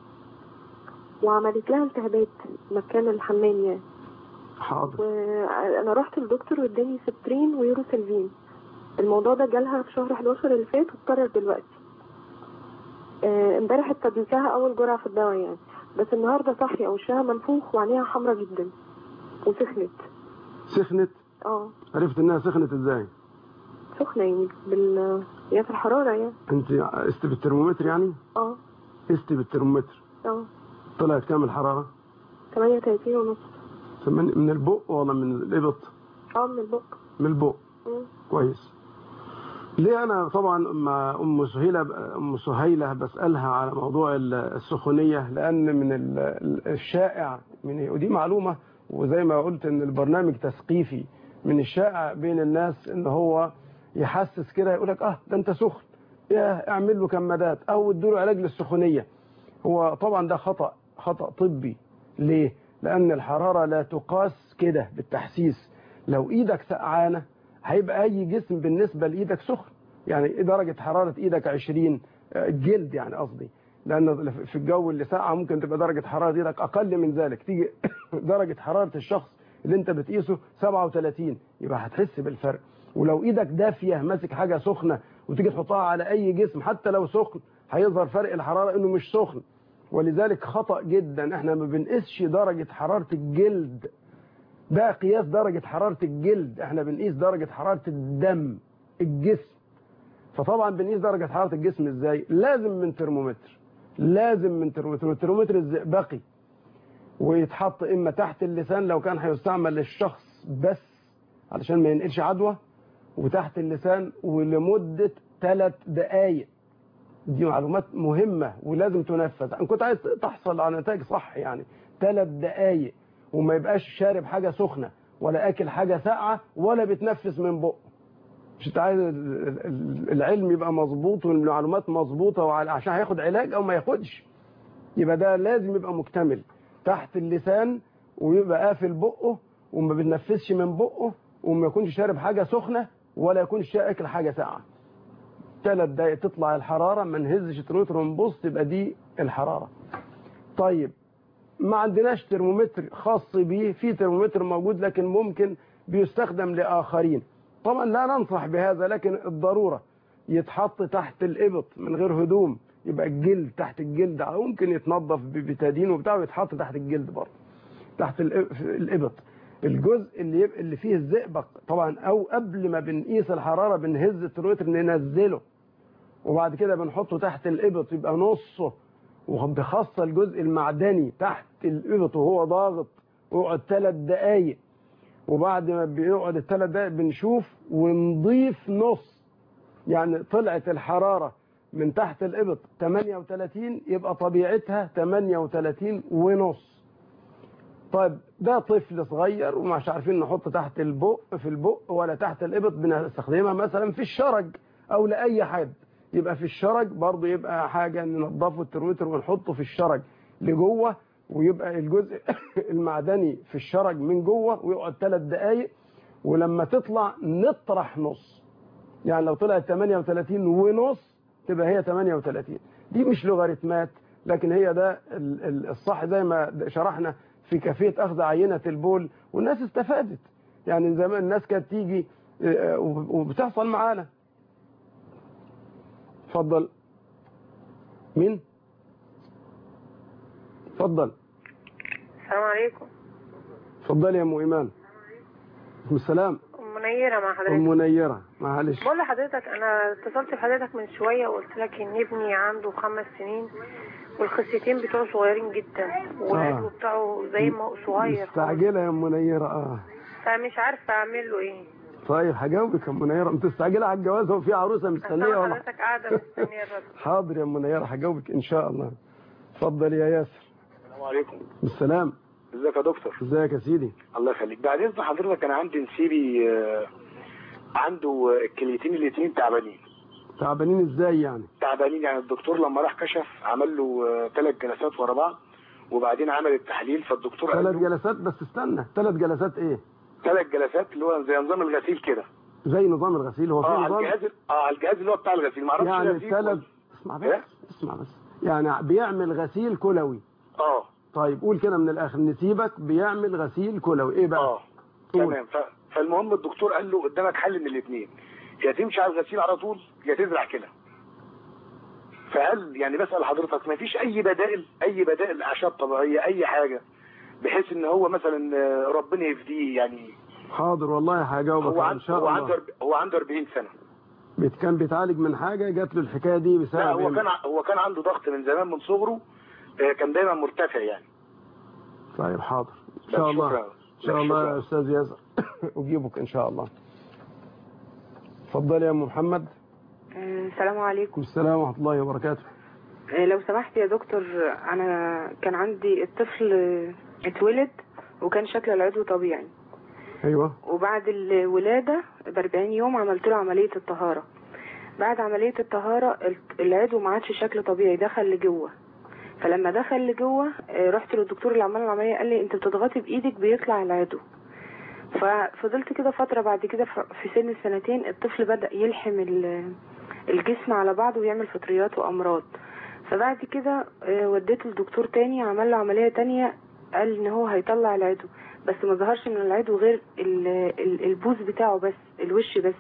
وعملت لها التهابات مكان الحمام يعني حاضر وانا رحت للدكتور واداني سبترين ويوروسلفين الموضوع ده جالها في شهر 11 اللي فات واتكرر دلوقتي آه، امبارح ابتديتها اول جرعه في الدواء يعني بس النهارده صاحيه وشها منفوخ وعينيها حمرا جدا وسخنت سخنت اه عرفت انها سخنت ازاي سخنه يعني بال هي في الحراره يعني انت قست بالترمومتر يعني اه قست بالترمومتر اه طلعت كام الحراره 38 ونص من من البق ولا من الابط اه من البق من البق مم. كويس ليه انا طبعا مع ام سهيله ام سهيله بسالها على موضوع ال- السخونيه لان من ال- ال- الشائع من ودي معلومه وزي ما قلت ان البرنامج تثقيفي من الشائع بين الناس ان هو يحسس كده يقول لك اه ده انت سخن يا اعمل له كمادات او ادوا له علاج للسخونيه هو طبعا ده خطا خطا طبي ليه لان الحراره لا تقاس كده بالتحسيس لو ايدك سقعانه هيبقى اي جسم بالنسبه لايدك سخن يعني إيه درجه حراره ايدك 20 آه، الجلد يعني قصدي لان في الجو اللي ساقعه ممكن تبقى درجه حراره ايدك اقل من ذلك تيجي درجه حراره الشخص اللي انت بتقيسه 37 يبقى هتحس بالفرق ولو ايدك دافيه ماسك حاجه سخنه وتيجي تحطها على اي جسم حتى لو سخن هيظهر فرق الحراره انه مش سخن ولذلك خطأ جدا احنا ما بنقيسش درجة حرارة الجلد ده قياس درجة حرارة الجلد احنا بنقيس درجة حرارة الدم الجسم فطبعا بنقيس درجة حرارة الجسم ازاي لازم من ترمومتر لازم من ترمومتر والترمومتر الزئبقي ويتحط اما تحت اللسان لو كان هيستعمل للشخص بس علشان ما ينقلش عدوى وتحت اللسان ولمدة ثلاث دقايق دي معلومات مهمة ولازم تنفذ أنا كنت عايز تحصل على نتائج صح يعني ثلاث دقايق وما يبقاش شارب حاجة سخنة ولا أكل حاجة ساقعة ولا بتنفس من بقه مش انت عايز ال- ال- العلم يبقى مظبوط والمعلومات مظبوطة وعلى- عشان هياخد علاج أو ما ياخدش يبقى ده لازم يبقى مكتمل تحت اللسان ويبقى قافل بقه وما بيتنفسش من بقه وما يكونش شارب حاجة سخنة ولا يكون شاكل حاجة ساقعة ثلاث دقايق تطلع الحرارة ما نهزش الترمومتر ونبص تبقى دي الحرارة طيب ما عندناش ترمومتر خاص بيه في ترمومتر موجود لكن ممكن بيستخدم لآخرين طبعا لا ننصح بهذا لكن الضرورة يتحط تحت الإبط من غير هدوم يبقى الجلد تحت الجلد أو ممكن يتنظف ببتادين وبتاع ويتحط تحت الجلد برضه تحت الإ- الإبط الجزء اللي يبقى اللي فيه الزئبق طبعا او قبل ما بنقيس الحراره بنهز الترمومتر ننزله وبعد كده بنحطه تحت الابط يبقى نصه وبخاصه الجزء المعدني تحت الابط وهو ضاغط ويقعد ثلاث دقايق وبعد ما بيقعد الثلاث دقايق بنشوف ونضيف نص يعني طلعت الحراره من تحت الابط 38 يبقى طبيعتها 38 ونص طيب ده طفل صغير ومش عارفين نحط تحت البق في البق ولا تحت الابط بنستخدمها مثلا في الشرج او لاي حد يبقى في الشرج برضه يبقى حاجه ننضفه الترمومتر ونحطه في الشرج لجوه ويبقى الجزء المعدني في الشرج من جوه ويقعد ثلاث دقائق ولما تطلع نطرح نص يعني لو طلعت 38 ونص تبقى هي 38 دي مش لوغاريتمات لكن هي ده ال- ال- الصح زي ما شرحنا في كيفيه اخذ عينه البول والناس استفادت يعني زمان الناس كانت تيجي آه، وب- وبتحصل معانا اتفضل مين اتفضل السلام عليكم اتفضلي يا ام ايمان عليكم السلام ام منيره مع حضرتك ام منيره معلش بقول لحضرتك انا اتصلت بحضرتك من شويه وقلت لك ان ابني عنده خمس سنين والخصيتين بتوعه صغيرين جدا والعضو بتاعه زي ما هو صغير خالص. مستعجله يا ام منيره اه فمش عارفه اعمل له ايه طيب هجاوبك يا ام منيره مستعجله على الجواز هو في عروسه مستنيه أصل ولا حضرتك قاعده مستنيه الرد حاضر يا ام منيره هجاوبك ان شاء الله اتفضل يا ياسر السلام عليكم بالسلام ازيك يا دكتور ازيك يا سيدي الله يخليك بعد اذن حضرتك انا عندي نسيبي آه، عنده آه، الكليتين الاثنين تعبانين تعبانين ازاي يعني تعبانين يعني الدكتور لما راح كشف عمل له ثلاث جلسات ورا بعض وبعدين عمل التحليل فالدكتور قال ثلاث له جلسات بس استنى ثلاث جلسات ايه ثلاث جلسات اللي هو زي نظام الغسيل كده زي نظام الغسيل هو في اه على نظام الجهاز اه على الجهاز اللي هو بتاع الغسيل معرفش يعني غسيل ثلاث ولا- اسمع بس إيه؟ اسمع بس يعني بيعمل غسيل كلوي اه طيب قول كده من الاخر نسيبك بيعمل غسيل كلوي ايه بقى اه تمام ف... فالمهم الدكتور قال له قدامك حل من الاثنين يا تمشي على الغسيل على طول يا تزرع كلى فهل يعني بسأل حضرتك ما فيش اي بدائل اي بدائل اعشاب طبيعيه اي حاجه بحيث ان هو مثلا آه، ربنا يفديه يعني حاضر والله هجاوبك هو ان عنده شاء هو عنده الله أرب- هو عنده 40 سنه بيت- كان بيتعالج من حاجه جات له الحكايه دي بسبب لا هو إيه؟ كان ع- هو كان عنده ضغط من زمان من صغره آه، كان دايما مرتفع يعني طيب حاضر ان لا، شاء الله شكراً. ان شاء لا، الله شكراً. يا استاذ ياسر اجيبك ان شاء الله اتفضل يا ام محمد السلام عليكم السلام ورحمه الله وبركاته آه، لو سمحت يا دكتور انا كان عندي الطفل آه، اتولد وكان شكل العضو طبيعي ايوه وبعد الولادة ب 40 يوم عملت له عملية الطهارة بعد عملية الطهارة ال- العضو ما عادش شكل طبيعي دخل لجوه فلما دخل لجوه آه، رحت للدكتور اللي عمل العملية قال لي انت بتضغطي بايدك بيطلع العضو ففضلت كده فترة بعد كده ف- في سن السنتين الطفل بدأ يلحم ال- الجسم على بعضه ويعمل فطريات وأمراض فبعد كده آه، وديته لدكتور تاني عمل له عملية تانية قال ان هو هيطلع العضو بس ما ظهرش من العضو غير ال- ال- البوز بتاعه بس الوش بس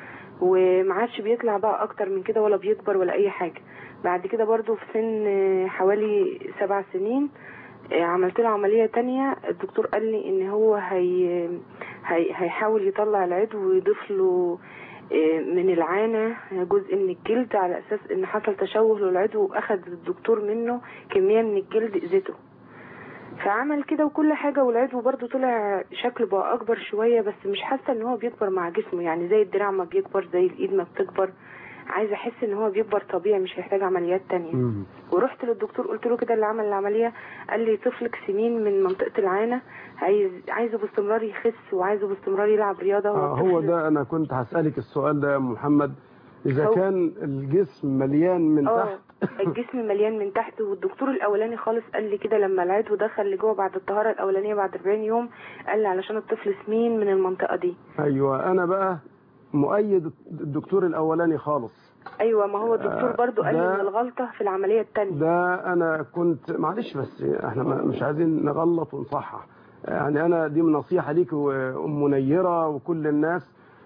وما عادش بيطلع بقى اكتر من كده ولا بيكبر ولا اي حاجة بعد كده برضو في سن آه، حوالي سبع سنين آه، عملت له عملية تانية الدكتور قال لي ان هو هي هي هيحاول يطلع العضو ويضيف له آه، من العانة جزء من الجلد على اساس ان حصل تشوه للعضو واخد الدكتور منه كمية من الجلد اذته فعمل كده وكل حاجة والعضو برضو طلع شكله بقى أكبر شوية بس مش حاسة إن هو بيكبر مع جسمه يعني زي الدراع ما بيكبر زي الإيد ما بتكبر عايزة أحس إن هو بيكبر طبيعي مش هيحتاج عمليات تانية مم. ورحت للدكتور قلت له كده اللي عمل العملية قال لي طفلك سمين من منطقة العانة عايز عايزه باستمرار يخس وعايزه باستمرار يلعب رياضة آه هو ده انا كنت هسالك السؤال ده يا ام محمد اذا هو- كان الجسم مليان من اه تحت الجسم مليان من تحت والدكتور الاولاني خالص قال لي كده لما العضو دخل لجوه بعد الطهاره الاولانيه بعد 40 يوم قال لي علشان الطفل سمين من المنطقه دي ايوه انا بقى مؤيد الدكتور الاولاني خالص ايوه ما هو الدكتور آه، برضو قال لي ده- ان الغلطه في العمليه الثانيه ده انا كنت معلش بس احنا ما- مش عايزين نغلط ونصحح يعني انا دي من نصيحه ليك وام منيره وكل الناس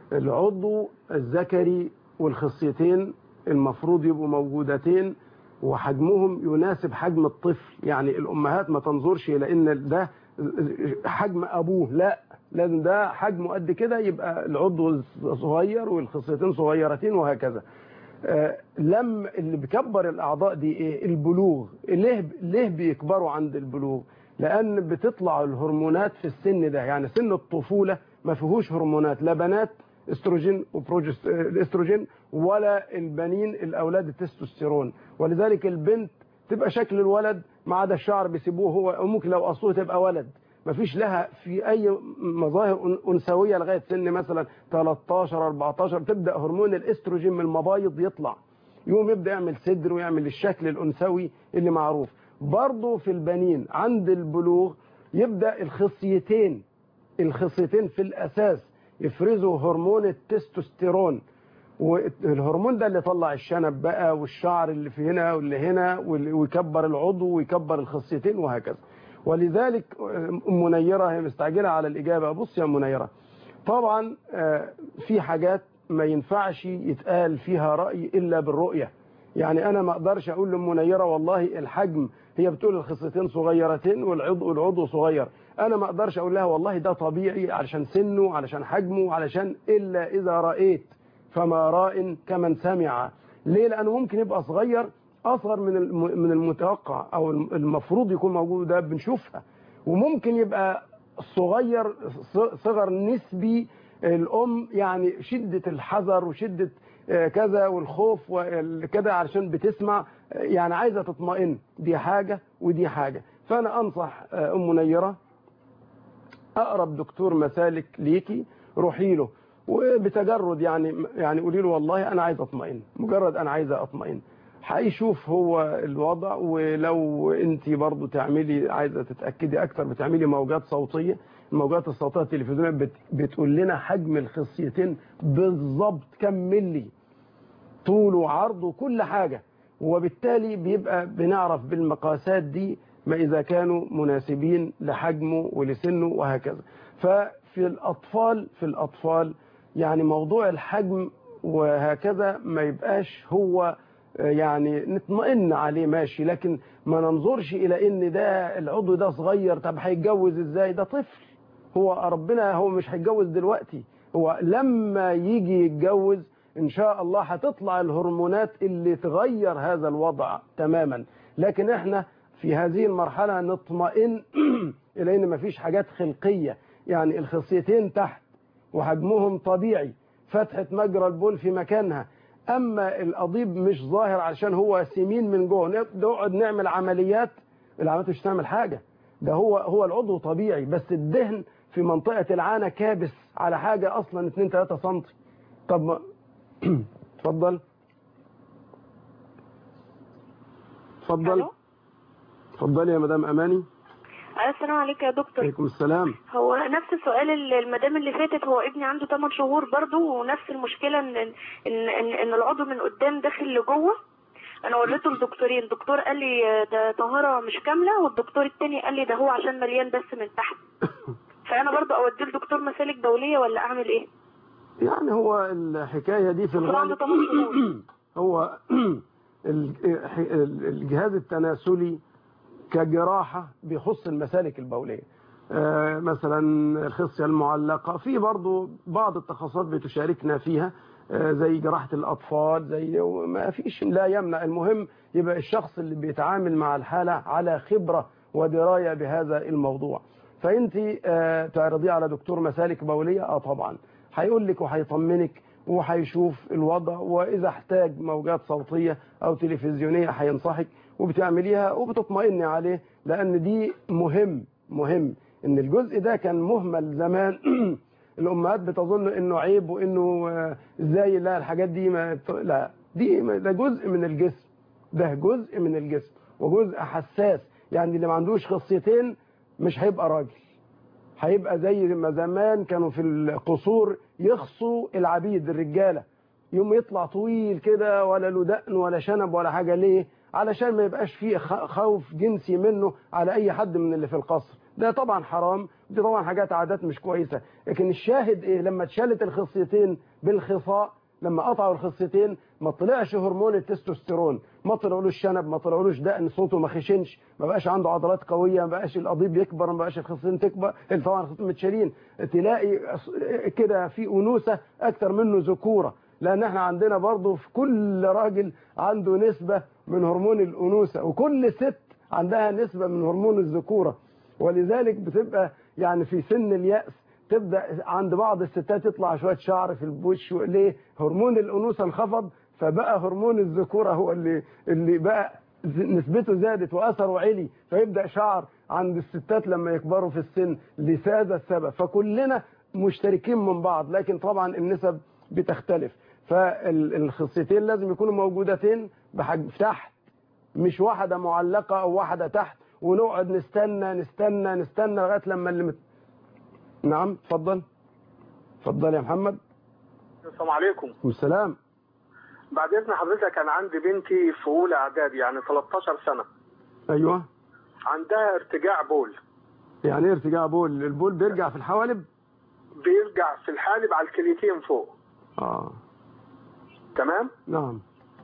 العضو الذكري والخصيتين المفروض يبقوا موجودتين وحجمهم يناسب حجم الطفل يعني الامهات ما تنظرش الى ان ده حجم ابوه لا لازم ده حجمه قد كده يبقى العضو صغير والخصيتين صغيرتين وهكذا آه، لم اللي بيكبر الاعضاء دي ايه البلوغ ليه ليه بيكبروا عند البلوغ لان بتطلع الهرمونات في السن ده يعني سن الطفوله ما فيهوش هرمونات لا بنات استروجين وبروجست آه، الاستروجين ولا البنين الاولاد التستوستيرون ولذلك البنت تبقى شكل الولد ما عدا الشعر بيسيبوه هو ممكن لو قصوه تبقى ولد ما فيش لها في اي مظاهر أن- انثويه لغايه سن مثلا 13 14 تبدا هرمون الاستروجين من المبايض يطلع يقوم يبدا يعمل صدر ويعمل الشكل الانثوي اللي معروف برضه في البنين عند البلوغ يبدا الخصيتين الخصيتين في الاساس يفرزوا هرمون التستوستيرون والهرمون ده اللي طلع الشنب بقى والشعر اللي في هنا واللي هنا واللي- ويكبر العضو ويكبر الخصيتين وهكذا ولذلك ام منيره هي مستعجله على الاجابه بص يا أم منيره طبعا آه، في حاجات ما ينفعش يتقال فيها راي الا بالرؤيه يعني انا ما اقدرش اقول لام منيره والله الحجم هي بتقول الخصيتين صغيرتين والعضو العضو صغير انا ما اقدرش اقول لها والله ده طبيعي علشان سنه علشان حجمه علشان الا اذا رايت فما راء كمن سمع ليه لانه ممكن يبقى صغير اصغر من الم- من المتوقع او الم- المفروض يكون موجود ده بنشوفها وممكن يبقى صغير ص- صغر نسبي الام يعني شده الحذر وشده آه، كذا والخوف وكذا علشان بتسمع آه، يعني عايزه تطمئن دي حاجه ودي حاجه فانا انصح آه، ام منيره اقرب دكتور مسالك ليكي روحي له وبتجرد يعني يعني قولي له والله انا عايز اطمئن مجرد انا عايزه اطمئن هيشوف هو الوضع ولو انت برضو تعملي عايزه تتاكدي اكتر بتعملي موجات صوتيه الموجات الصوتيه التلفزيونيه بت بتقول لنا حجم الخصيتين بالظبط كم ملي طول وعرض وكل حاجه وبالتالي بيبقى بنعرف بالمقاسات دي ما اذا كانوا مناسبين لحجمه ولسنه وهكذا ففي الاطفال في الاطفال يعني موضوع الحجم وهكذا ما يبقاش هو يعني نطمئن عليه ماشي لكن ما ننظرش الى ان ده العضو ده صغير طب هيتجوز ازاي ده طفل هو ربنا هو مش هيتجوز دلوقتي هو لما يجي يتجوز ان شاء الله هتطلع الهرمونات اللي تغير هذا الوضع تماما لكن احنا في هذه المرحلة نطمئن الى ان مفيش حاجات خلقية يعني الخصيتين تحت وحجمهم طبيعي فتحة مجرى البول في مكانها اما القضيب مش ظاهر عشان هو سمين من جوه نقعد نعمل عمليات العمليات مش تعمل حاجة ده هو هو العضو طبيعي بس الدهن في منطقة العانة كابس على حاجة اصلا 2 3 سم طب ما اتفضل اتفضل اتفضلي يا مدام اماني السلام عليكم يا دكتور عليكم السلام هو نفس السؤال اللي المدام اللي فاتت هو ابني عنده 8 شهور برضه ونفس المشكله ان ان ان, إن العضو من قدام داخل لجوه انا وريته لدكتورين دكتور قال لي ده طهاره مش كامله والدكتور التاني قال لي ده هو عشان مليان بس من تحت فانا برضه اوديه لدكتور مسالك بوليه ولا اعمل ايه يعني هو الحكايه دي في الغالب هو الجهاز التناسلي كجراحة بيخص المسالك البولية آه مثلا الخصية المعلقة في برضو بعض التخصصات بتشاركنا فيها آه زي جراحة الأطفال زي ما فيش لا يمنع المهم يبقى الشخص اللي بيتعامل مع الحالة على خبرة ودراية بهذا الموضوع فأنت آه تعرضيه على دكتور مسالك بولية اه طبعا هيقول لك وهيطمنك وهيشوف الوضع وإذا احتاج موجات صوتية أو تلفزيونية هينصحك وبتعمليها وبتطمئني عليه لأن دي مهم مهم إن الجزء ده كان مهمل زمان الأمهات بتظن إنه عيب وإنه إزاي لا الحاجات دي ما لا دي ده جزء من الجسم ده جزء من الجسم وجزء حساس يعني اللي ما عندوش خصيتين مش هيبقى راجل هيبقى زي ما زمان كانوا في القصور يخصوا العبيد الرجالة يوم يطلع طويل كده ولا له دقن ولا شنب ولا حاجة ليه علشان ما يبقاش فيه خوف جنسي منه على أي حد من اللي في القصر ده طبعا حرام دي طبعا حاجات عادات مش كويسة لكن الشاهد إيه لما اتشالت الخصيتين بالخصاء لما قطعوا الخصيتين ما طلعش هرمون التستوستيرون ما طلعولوش شنب ما طلعولوش دقن صوته ما خشنش ما بقاش عنده عضلات قويه ما بقاش القضيب يكبر ما بقاش الخصيتين تكبر طبعا الخصيتين متشالين تلاقي كده في انوثه اكتر منه ذكوره لان احنا عندنا برضه في كل راجل عنده نسبه من هرمون الانوثه وكل ست عندها نسبه من هرمون الذكوره ولذلك بتبقى يعني في سن اليأس تبدأ عند بعض الستات يطلع شوية شعر في الوش ليه هرمون الأنوثة انخفض فبقى هرمون الذكورة هو اللي اللي بقى نسبته زادت وأثره عالي فيبدأ شعر عند الستات لما يكبروا في السن لهذا السبب فكلنا مشتركين من بعض لكن طبعا النسب بتختلف فالخصيتين لازم يكونوا موجودتين بحجم تحت مش واحدة معلقة أو واحدة تحت ونقعد نستنى نستنى نستنى لغاية لما اللي مت... نعم اتفضل اتفضل يا محمد السلام عليكم والسلام بعد اذن حضرتك انا عندي بنتي في اولى اعدادي يعني 13 سنه ايوه عندها ارتجاع بول يعني ايه ارتجاع بول البول بيرجع في الحوالب بيرجع في الحالب على الكليتين فوق اه تمام نعم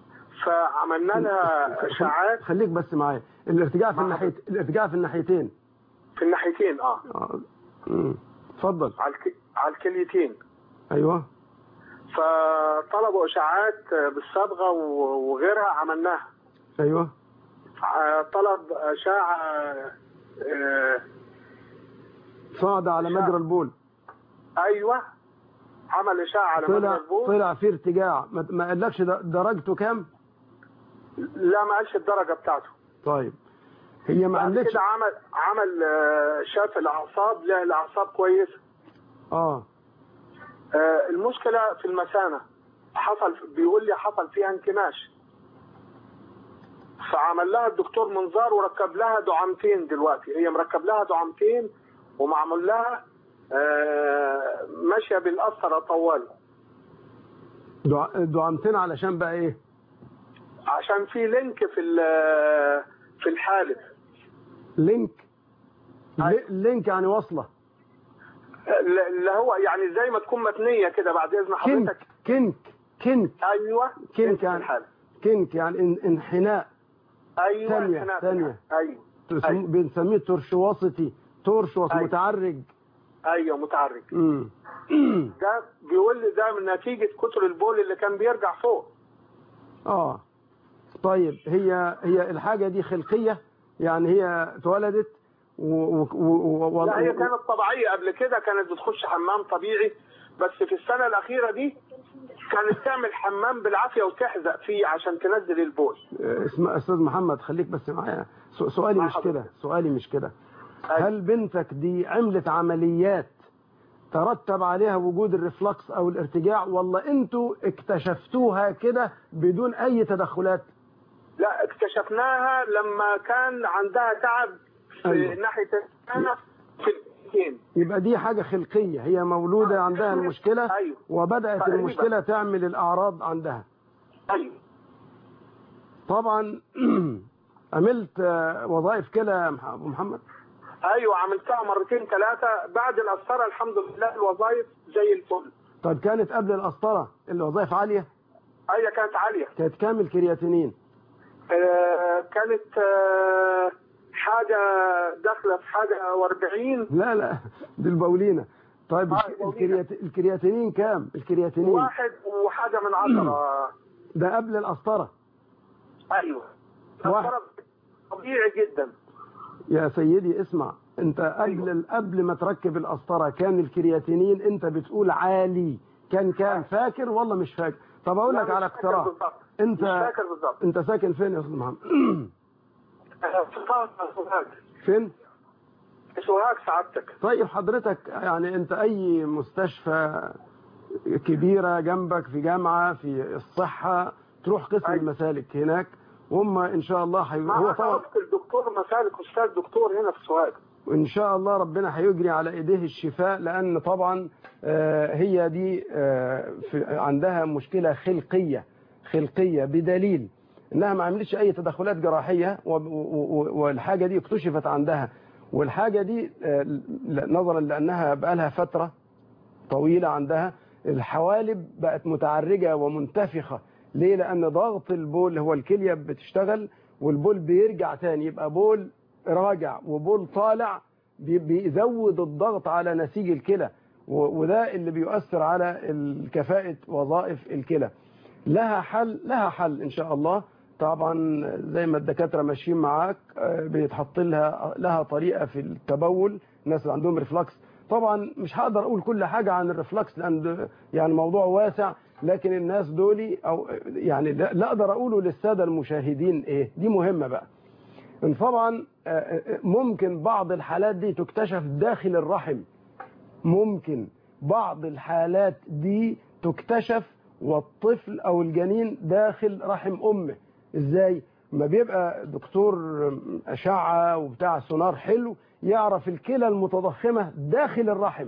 فعملنا لها اشعاعات خليك بس معايا الارتجاع في الناحيه الارتجاع في الناحيتين في الناحيتين اه, آه. اتفضل على الك... على الكليتين ايوه فطلبوا اشاعات بالصبغه وغيرها عملناها ايوه طلب اشعه صعد على مجرى البول ايوه عمل اشعه على طلع مجرى البول طلع في ارتجاع ما قالكش درجته كام لا ما قالش الدرجه بتاعته طيب هي ما بعد قالتش كده عمل عمل شاف الاعصاب لا الاعصاب كويسه اه آه المشكله في المثانه حصل بيقول لي حصل فيها انكماش فعمل لها الدكتور منظار وركب لها دعامتين دلوقتي هي مركب لها دعامتين ومعمول لها آه، ماشيه بالقسطره طوال دع- دعامتين علشان بقى ايه عشان في لينك في ال- في الحالب لينك لي- لينك يعني وصله اللي هو يعني زي ما تكون متنيه كده بعد اذن كنك حضرتك كنك كنك ايوه كنك يعني كنك يعني ان- انحناء ايوه ثانية انحناء. ثانية ايوه تسم- بنسميه ترشواسيتي ترشوس أيوة. متعرج ايوه متعرج مم. ده بيقول لي ده من نتيجه كتر البول اللي كان بيرجع فوق اه طيب هي هي الحاجة دي خلقية يعني هي اتولدت و, و, و, و لا هي كانت طبيعيه قبل كده كانت بتخش حمام طبيعي بس في السنه الاخيره دي كانت تعمل حمام بالعافيه وتحزق فيه عشان تنزل البول اسم استاذ محمد خليك بس معايا سو- سؤالي مع مش كده سؤالي مش كده هل بنتك دي عملت عمليات ترتب عليها وجود الرفلكس او الارتجاع ولا انتوا اكتشفتوها كده بدون اي تدخلات لا اكتشفناها لما كان عندها تعب في أيوة. ناحيه السنه في الاثنين يبقى دي حاجة خلقية هي مولودة عندها المشكلة أيوة. وبدأت تقريباً. المشكلة تعمل الأعراض عندها ايوه طبعا عملت آه، وظائف كلى يا مح- أبو محمد ايوه عملتها مرتين ثلاثه بعد القسطره الحمد لله الوظائف زي الفل طب كانت قبل القسطرة الوظائف عالية هي كانت عاليه كانت كامل كرياتينين آه كانت آه حاجه داخله في حاجه و40 لا لا دي البولينة طيب آه، الك- البولينة. الكريات... الكرياتينين كام الكرياتينين واحد وحاجه من عشره ده قبل القسطرة ايوه واحد. القسطرة طبيعي جدا يا سيدي اسمع انت قبل قبل ما تركب القسطره كان الكرياتينين انت بتقول عالي كان كام فاكر والله مش فاكر طب اقول لا، لك مش على فاكر اقتراح بالظبط. انت مش فاكر بالظبط انت ساكن فين يا استاذ محمد آه، في طنطا، سوهاج فين سوهاج سعادتك طيب حضرتك يعني انت اي مستشفى كبيره جنبك في جامعه في الصحه تروح قسم المسالك هناك وهم ان شاء الله حي... هو مع طبعا أخت الدكتور مسالك استاذ دكتور هنا في سوهاج وإن شاء الله ربنا هيجري على إيديه الشفاء لأن طبعا آه، هي دي آه، في- عندها مشكلة خلقية خلقية بدليل إنها ما عملتش أي تدخلات جراحية و- و- و- والحاجة دي اكتشفت عندها والحاجة دي آه، ل- نظرا لأنها بقالها فترة طويلة عندها الحوالب بقت متعرجة ومنتفخة ليه لأن ضغط البول هو الكلية بتشتغل والبول بيرجع تاني يبقى بول راجع وبول طالع بي- بيزود الضغط على نسيج الكلى و- وده اللي بيؤثر على كفاءة وظائف الكلى لها حل لها حل إن شاء الله طبعا زي ما الدكاترة ماشيين معاك آه، بيتحط لها لها طريقة في التبول الناس اللي عندهم ريفلكس طبعا مش هقدر اقول كل حاجة عن الريفلكس لان ده يعني موضوع واسع لكن الناس دولي او يعني لا لا اقدر اقوله للسادة المشاهدين ايه دي مهمة بقى ان طبعا آه، آه، ممكن بعض الحالات دي تكتشف داخل الرحم ممكن بعض الحالات دي تكتشف والطفل او الجنين داخل رحم امه ازاي ما بيبقى دكتور اشعه وبتاع سونار حلو يعرف الكلى المتضخمه داخل الرحم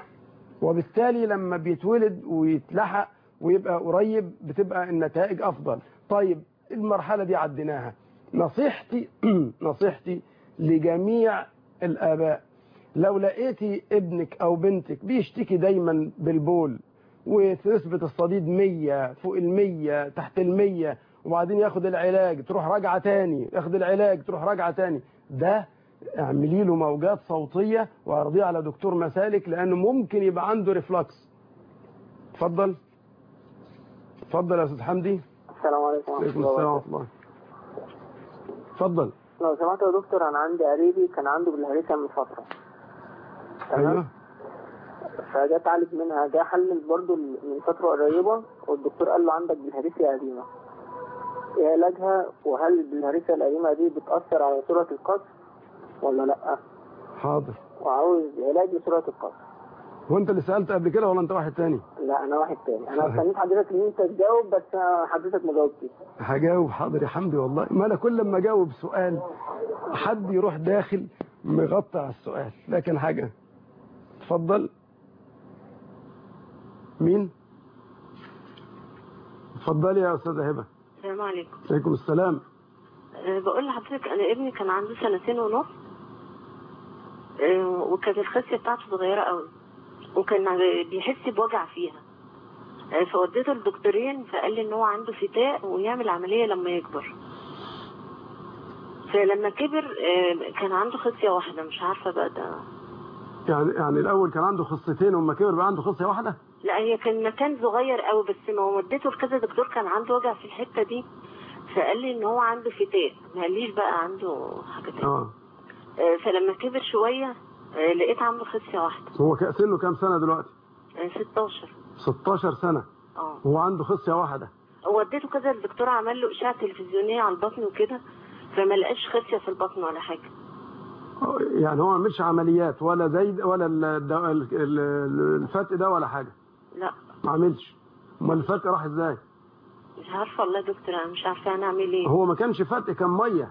وبالتالي لما بيتولد ويتلحق ويبقى قريب بتبقى النتائج افضل طيب المرحله دي عديناها نصيحتي نصيحتي لجميع الاباء لو لقيتي ابنك او بنتك بيشتكي دايما بالبول وتثبت الصديد 100 فوق ال 100 تحت ال 100 وبعدين ياخد العلاج تروح راجعه تاني ياخد العلاج تروح راجعه تاني ده اعملي له موجات صوتيه واعرضيه على دكتور مسالك لانه ممكن يبقى عنده ريفلكس اتفضل اتفضل يا استاذ حمدي السلام عليكم ورحمة عليكم الله السلام وبركاته ورحمه الله اتفضل لو سمحت يا دكتور أنا عندي قريبي كان عنده بالهرسة من فترة ايوه فجاء اتعالج منها جاء حلل برضه من فترة قريبة والدكتور قال له عندك بالهرسة قديمة ايه علاجها وهل البلهارسيا القديمة دي بتأثر على سرعة القصف ولا لأ حاضر وعاوز علاج لسرعة القصف هو انت اللي سالت قبل كده ولا انت واحد تاني لا انا واحد تاني انا استنيت حضرتك ان انت تجاوب بس حضرتك ما جاوبتش هجاوب حاضر يا حمدي والله ما انا كل ما اجاوب سؤال حد يروح داخل مغطى على السؤال لكن حاجه اتفضل مين اتفضلي يا استاذه هبه السلام عليكم عليكم السلام أه بقول لحضرتك انا ابني كان عنده سنتين ونص أه وكانت الخصيه بتاعته صغيره قوي وكان بيحس بوجع فيها أه فوديته للدكتورين فقال لي ان هو عنده فتاء ويعمل عمليه لما يكبر فلما كبر أه كان عنده خصيه واحده مش عارفه بقى ده يعني يعني الاول كان عنده خصتين وما كبر بقى عنده خصيه واحده لا هي كان مكان صغير قوي بس ما وديته لكذا دكتور كان عنده وجع في الحته دي فقال لي ان هو عنده فتاء ما قاليش بقى عنده حاجه تانية اه آه، فلما كبر شويه آه، لقيت عنده خصيه واحده هو ك- سنه كام سنه دلوقتي آه، 16 16 سنه اه هو عنده خصيه واحده وديته كذا الدكتور عمل له اشعه تلفزيونيه على البطن وكده فما لقاش خصيه في البطن ولا حاجه يعني هو ما عملش عمليات ولا زي ولا ال- الد- ال- ال- الفتق ده ولا حاجه لا ما عملش امال الفتق راح ازاي مش عارفه والله يا دكتور انا مش عارفه هنعمل ايه هو ما كانش فتق كان ميه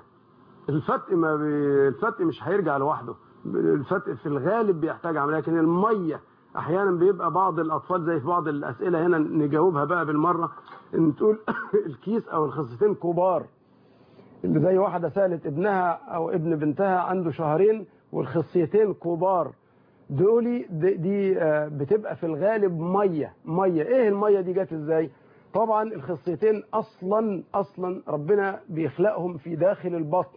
الفتق ما بي... الفتق مش هيرجع لوحده الفتق في الغالب بيحتاج عمليه لكن الميه احيانا بيبقى بعض الاطفال زي في بعض الاسئله هنا نجاوبها بقى بالمره ان تقول الكيس او الخصيتين كبار اللي زي واحده سالت ابنها او ابن بنتها عنده شهرين والخصيتين كبار دولي دي, دي آه، بتبقى في الغالب ميه ميه ايه الميه دي جت ازاي طبعا الخصيتين اصلا اصلا ربنا بيخلقهم في داخل البطن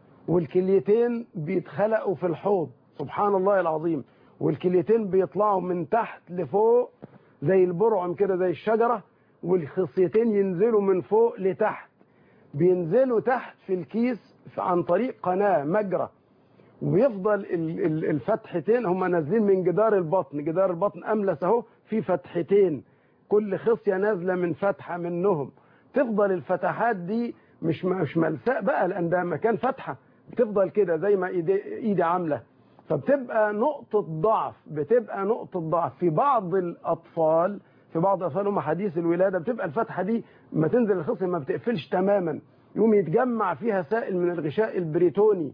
والكليتين بيتخلقوا في الحوض سبحان الله العظيم والكليتين بيطلعوا من تحت لفوق زي البرعم كده زي الشجرة والخصيتين ينزلوا من فوق لتحت بينزلوا تحت في الكيس عن طريق قناة مجرى وبيفضل ال- ال- الفتحتين هم نازلين من جدار البطن جدار البطن أملس اهو في فتحتين كل خصية نازلة من فتحة منهم تفضل الفتحات دي مش مش ملساء بقى لأن ده مكان فتحة بتفضل كده زي ما ايدي, ايدي عاملة فبتبقى نقطة ضعف بتبقى نقطة ضعف في بعض الأطفال في بعض الأطفال هم حديث الولادة بتبقى الفتحة دي ما تنزل الخصية ما بتقفلش تماما يقوم يتجمع فيها سائل من الغشاء البريتوني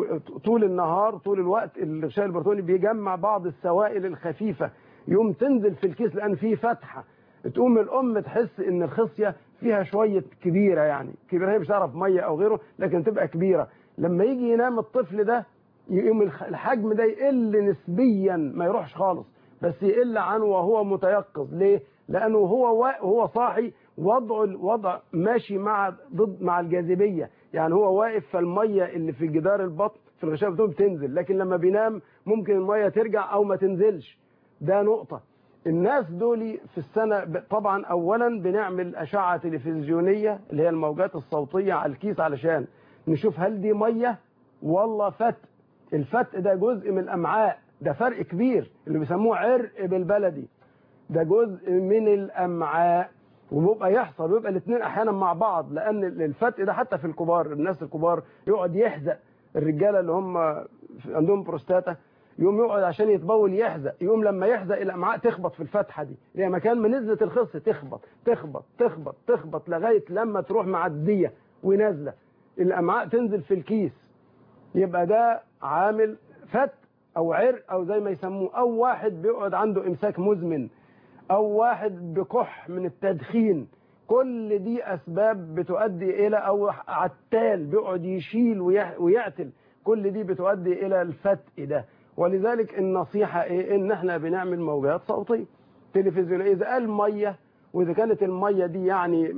طول النهار طول الوقت الغشاء البريتوني بيجمع بعض السوائل الخفيفة يقوم تنزل في الكيس لأن فيه فتحة تقوم الأم تحس إن الخصية فيها شوية كبيرة يعني كبيرة هي مش تعرف مية أو غيره لكن تبقى كبيرة لما يجي ينام الطفل ده يقوم الخ- الحجم ده يقل نسبيا ما يروحش خالص بس يقل عنه وهو متيقظ ليه؟ لأنه هو وا- هو صاحي وضعه الوضع ماشي مع ضد مع الجاذبية يعني هو واقف فالمية اللي في جدار البطن في الغشاء بتاعه بتنزل لكن لما بينام ممكن المية ترجع أو ما تنزلش ده نقطة الناس دول في السنة ب- طبعا أولا بنعمل أشعة تلفزيونية اللي هي الموجات الصوتية على الكيس علشان نشوف هل دي مية ولا فتق الفتق ده جزء من الأمعاء ده فرق كبير اللي بيسموه عرق بالبلدي ده جزء من الأمعاء وبيبقى يحصل ويبقى الاثنين احيانا مع بعض لان الفتق ده حتى في الكبار الناس الكبار يقعد يحزق الرجاله اللي هم عندهم بروستاتا يقوم يقعد عشان يتبول يحزق يقوم لما يحزق الامعاء تخبط في الفتحه دي اللي هي مكان ما نزلت الخص تخبط تخبط تخبط تخبط لغايه لما تروح معديه ونازله الامعاء تنزل في الكيس يبقى ده عامل فت او عرق او زي ما يسموه او واحد بيقعد عنده امساك مزمن او واحد بكح من التدخين كل دي اسباب بتؤدي الى او عتال بيقعد يشيل ويح- ويعتل كل دي بتؤدي الى الفتق ده ولذلك النصيحة ايه ان احنا بنعمل موجات صوتية تلفزيونية اذا قال مية واذا كانت المية دي يعني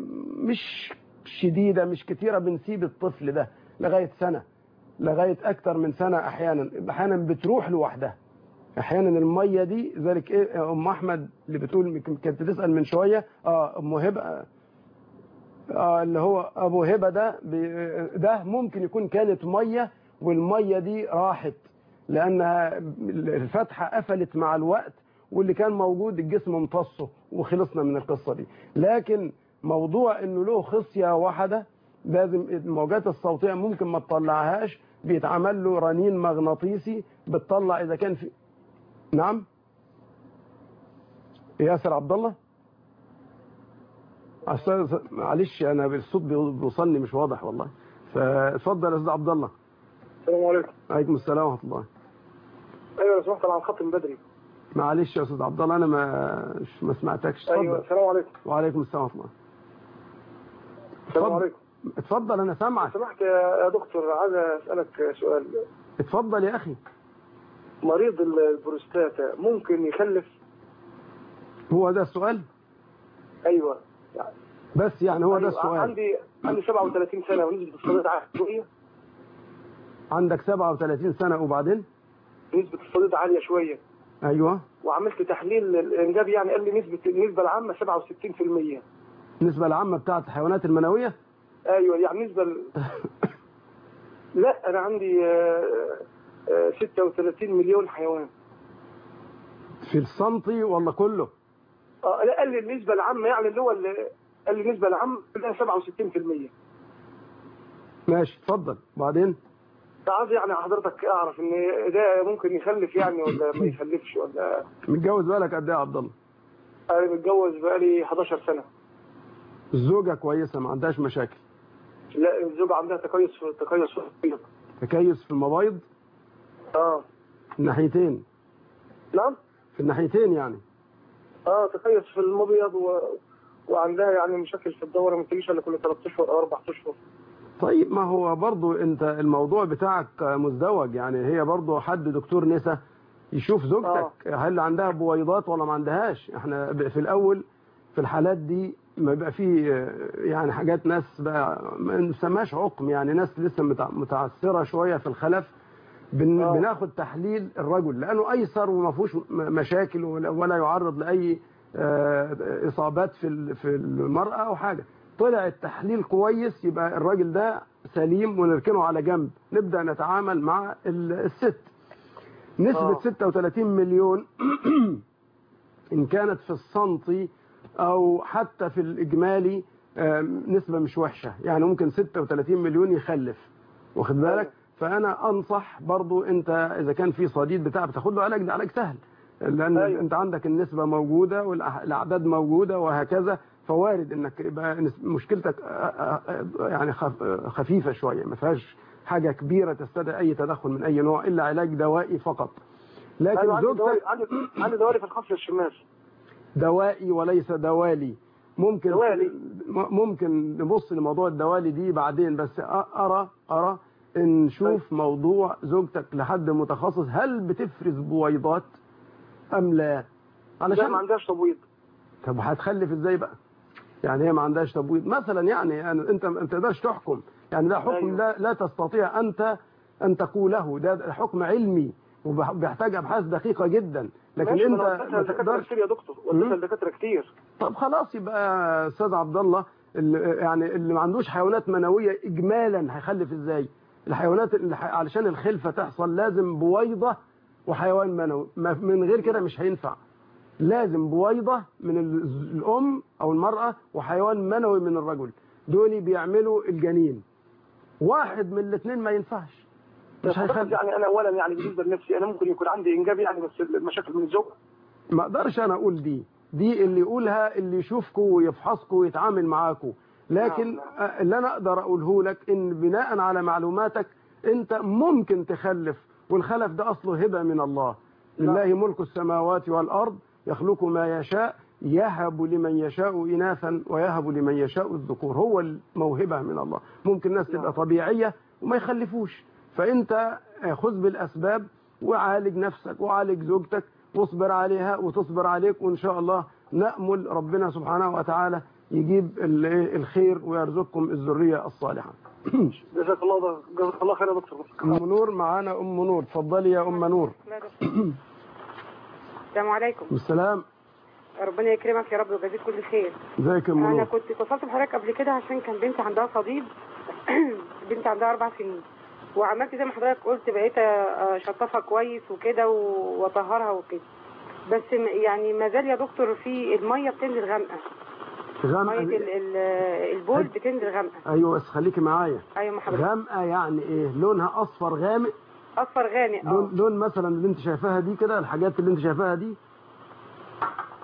مش شديدة مش كتيرة بنسيب الطفل ده لغاية سنة لغاية اكتر من سنة احيانا احيانا بتروح لوحدها احيانا الميه دي ذلك ايه ام احمد اللي بتقول كانت بتسال من شويه اه ام هبه اه اللي هو ابو هبه ده بي- ده ممكن يكون كانت ميه والميه دي راحت لانها الفتحه قفلت مع الوقت واللي كان موجود الجسم امتصه وخلصنا من القصه دي لكن موضوع انه له خصيه واحده لازم الموجات الصوتيه ممكن ما تطلعهاش بيتعمل له رنين مغناطيسي بتطلع اذا كان في نعم ياسر عبد الله أستاذ معلش انا الصوت بيوصلني مش واضح والله فاتفضل يا استاذ عبد الله السلام عليكم عليكم السلام ورحمه الله ايوه لو سمحت انا على الخط من بدري معلش يا استاذ عبد الله انا ما مش- ما سمعتكش اتفضل ايوه السلام عليكم وعليكم السلام ورحمه الله السلام عليكم اتفضل انا سامعك لو سمحت يا يا دكتور عايز اسالك سؤال اتفضل يا اخي مريض البروستاتا ممكن يخلف هو ده السؤال ايوه بس يعني هو ده أيوة، السؤال عندي عندي 37 سنه ونسبه الصديد عاليه شويه عندك 37 سنه وبعدين نسبه الصديد عاليه شويه ايوه وعملت تحليل الانجاب يعني قال لي نسبه النسبه العامه 67% النسبه العامه بتاعت الحيوانات المنويه ايوه يعني نسبه ال... لا انا عندي آه، آه، 36 مليون حيوان في السنتي ولا كله اه لا قال لي النسبه العامه يعني اللي هو اللي قال لي النسبه العامه كلها 67% ماشي اتفضل بعدين فعايز يعني حضرتك اعرف ان ده ممكن يخلف يعني ولا ما يخلفش ولا متجوز بالك قد ايه يا عبد الله انا متجوز بقالي 11 سنه الزوجه كويسه ما عندهاش مشاكل لا الزوجه عندها تكيس في تكيس في البيض تكيس في المبايض اه في الناحيتين نعم في الناحيتين يعني اه تكيس في المبيض و... وعندها يعني مشاكل في الدوره ما تجيش الا كل 3 اشهر او 4 اشهر طيب ما هو برضو انت الموضوع بتاعك مزدوج يعني هي برضو حد دكتور نسا يشوف زوجتك هل عندها بويضات ولا ما عندهاش احنا ب- في الاول في الحالات دي ما بيبقى فيه آه، يعني حاجات ناس بقى ما نسماش عقم يعني ناس لسه متع- متعثرة شوية في الخلف بن بناخد تحليل الرجل لانه ايسر وما فيهوش م- مشاكل ولا ولا يعرض لاي آه، اصابات في ال- في المرأة او حاجة طلع التحليل كويس يبقى الراجل ده سليم ونركنه على جنب نبدأ نتعامل مع ال- الست نسبة 36 مليون إن كانت في السنتي أو حتى في الإجمالي آم، نسبة مش وحشة يعني ممكن 36 مليون يخلف واخد بالك فأنا أنصح برضو أنت إذا كان في صديد بتاع بتاخد له علاج ده علاج سهل لأن أيوة. أنت عندك النسبة موجودة والأعداد موجودة وهكذا فوارد انك يبقى نس- مشكلتك آه، آه، آه، يعني خف- آه، خفيفة شوية ما فيهاش حاجة كبيرة تستدعي أي تدخل من أي نوع إلا علاج دوائي فقط لكن أيوة عندي زوجتك دواري عندي عندي دواري في الخصر الشمال دوائي وليس دوالي ممكن دوالي. م- ممكن نبص لموضوع الدوالي دي بعدين بس أ- أرى أرى إن نشوف موضوع زوجتك لحد متخصص هل بتفرز بويضات أم لا لا ما عندهاش تبويض طب هتخلف ازاي بقى يعني هي ما عندهاش تبويض مثلا يعني يعني انت ما تقدرش تحكم يعني ده حكم أيوة. لا لا تستطيع انت ان تقوله ده حكم علمي وبيحتاج ابحاث دقيقه جدا لكن ماشي، ما انت أنا وديتها ما لدكاترة تقدرش كتير يا دكتور وديتها لدكاتره كتير طب خلاص يبقى يا استاذ عبد الله اللي يعني اللي ما عندوش حيوانات منويه اجمالا هيخلف ازاي الحيوانات اللي ح- علشان الخلفه تحصل لازم بويضه وحيوان منوي ما- من غير كده مش هينفع لازم بويضه من ال- الام او المراه وحيوان منوي من الرجل دول بيعملوا الجنين واحد من الاثنين ما ينفعش مش حضرتك هيخلف يعني انا اولا يعني بالنسبه لنفسي انا ممكن يكون عندي انجاب يعني بس المشاكل من الزوج ما اقدرش انا اقول دي دي اللي يقولها اللي يشوفكم ويفحصكم ويتعامل معاكم لكن آه، اللي انا اقدر اقوله لك ان بناء على معلوماتك انت ممكن تخلف والخلف ده اصله هبه من الله لله ملك السماوات والارض يخلق ما يشاء يهب لمن يشاء اناثا ويهب لمن يشاء الذكور هو الموهبه من الله ممكن ناس تبقى طبيعيه وما يخلفوش فانت آه، خذ بالاسباب وعالج نفسك وعالج زوجتك واصبر عليها وتصبر عليك وإن شاء الله نأمل ربنا سبحانه وتعالى يجيب ال- إيه الخير ويرزقكم الذرية الصالحة جزاك الله جزاك الله خير يا دكتور أم نور معانا أم نور اتفضلي يا أم نور السلام عليكم السلام ربنا يكرمك يا رب ويجازيك كل خير ازيك يا أم انا نور كنت اتصلت بحضرتك قبل كده عشان كان بنتي عندها صديد بنتي عندها اربع سنين وعملت زي ما حضرتك قلت بقيت اشطفها كويس وكده و- واطهرها وكده بس م- يعني ما زال يا دكتور في الميه بتنزل غامقه ميه غامقة ال- ال- البول بتنزل غامقه أيوة بس خليكي معايا ايوه ما حضرتك غامقة يعني إيه لونها أصفر غامق اصفر غامق اه لون, لون مثلا اللي أنت شايفاها دي كده الحاجات اللي أنت شايفاها دي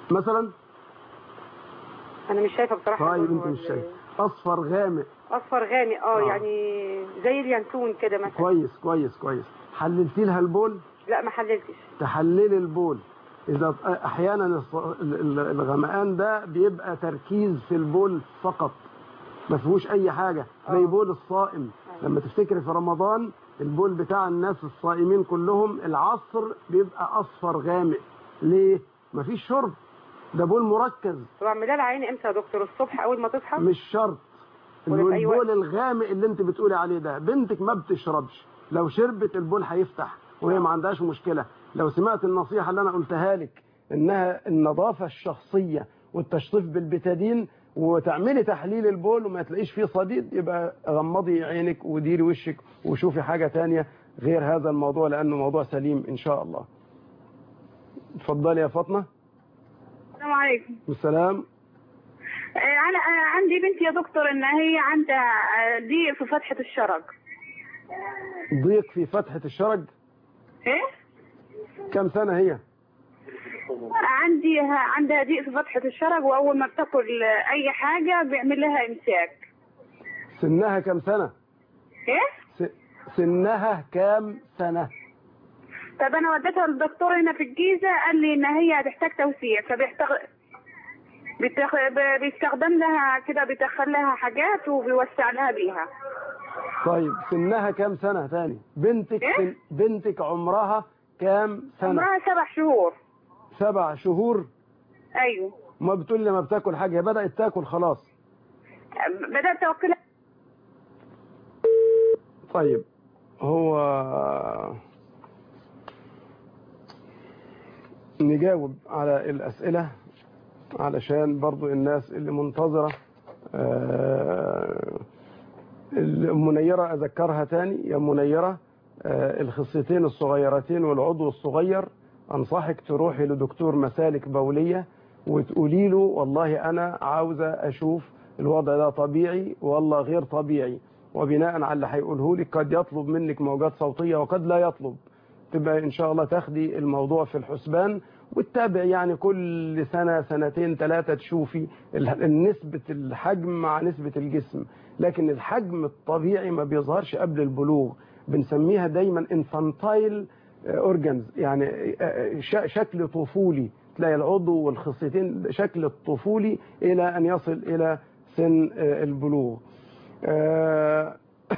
مثلا انا مش شايفه بصراحه طيب اللون انت هو مش ال- شايف اصفر غامق اصفر غامق اه آه. يعني زي اليانسون كده مثلا كويس كويس كويس حللتي لها البول لا ما حللتش تحللي البول اذا احيانا الص- ال- ال- الغمقان ده بيبقى تركيز في البول فقط ما فيهوش اي حاجه زي بول الصائم لما تفتكري في رمضان البول بتاع الناس الصائمين كلهم العصر بيبقى اصفر غامق ليه مفيش شرب ده بول مركز طب اعملها لها عيني امتى يا دكتور الصبح اول ما تصحى مش شرط ولا في أي البول الغامق اللي انت بتقولي عليه ده بنتك ما بتشربش لو شربت البول هيفتح وهي ما عندهاش مشكله لو سمعت النصيحه اللي انا قلتها لك انها النظافه الشخصيه والتشطيف بالبتادين وتعملي تحليل البول وما تلاقيش فيه صديد يبقى غمضي عينك وديري وشك وشوفي حاجه تانية غير هذا الموضوع لانه موضوع سليم ان شاء الله اتفضلي يا فاطمه السلام عليكم والسلام آه، انا آه، عندي بنت يا دكتور ان هي عندها آه، ضيق في فتحة الشرج ضيق في فتحه الشرج ايه كم سنه هي عندي عندها ضيق في فتحة الشرج واول ما بتاكل آه، اي حاجة بيعمل لها امساك سنها كم سنه ايه س- سنها كام سنة طب انا وديتها للدكتور هنا في الجيزة قال لي ان هي هتحتاج توسيع فبيحتاج بيتخ... ب- بيستخدم لها كده بيدخل لها حاجات وبيوسع لها بيها طيب سنها كام سنة تاني بنتك سن... بنتك عمرها كام سنة عمرها سبع شهور سبع شهور ايوه ما بتقول لي ما بتاكل حاجة هي بدأت تاكل خلاص بدأت اوكلها طيب هو نجاوب على الأسئلة علشان برضو الناس اللي منتظرة آه، المنيرة أذكرها تاني يا منيرة آه، الخصيتين الصغيرتين والعضو الصغير أنصحك تروحي لدكتور مسالك بولية وتقولي له والله أنا عاوزة أشوف الوضع ده طبيعي والله غير طبيعي وبناء على اللي هيقوله لك قد يطلب منك موجات صوتية وقد لا يطلب تبقى إن شاء الله تاخدي الموضوع في الحسبان وتتابع يعني كل سنة سنتين ثلاثة تشوفي ال- نسبة الحجم مع نسبة الجسم لكن الحجم الطبيعي ما بيظهرش قبل البلوغ بنسميها دايما انفانتايل اورجانز يعني ش- شكل طفولي تلاقي العضو والخصيتين شكل الطفولي إلى أن يصل إلى سن آه، البلوغ آه،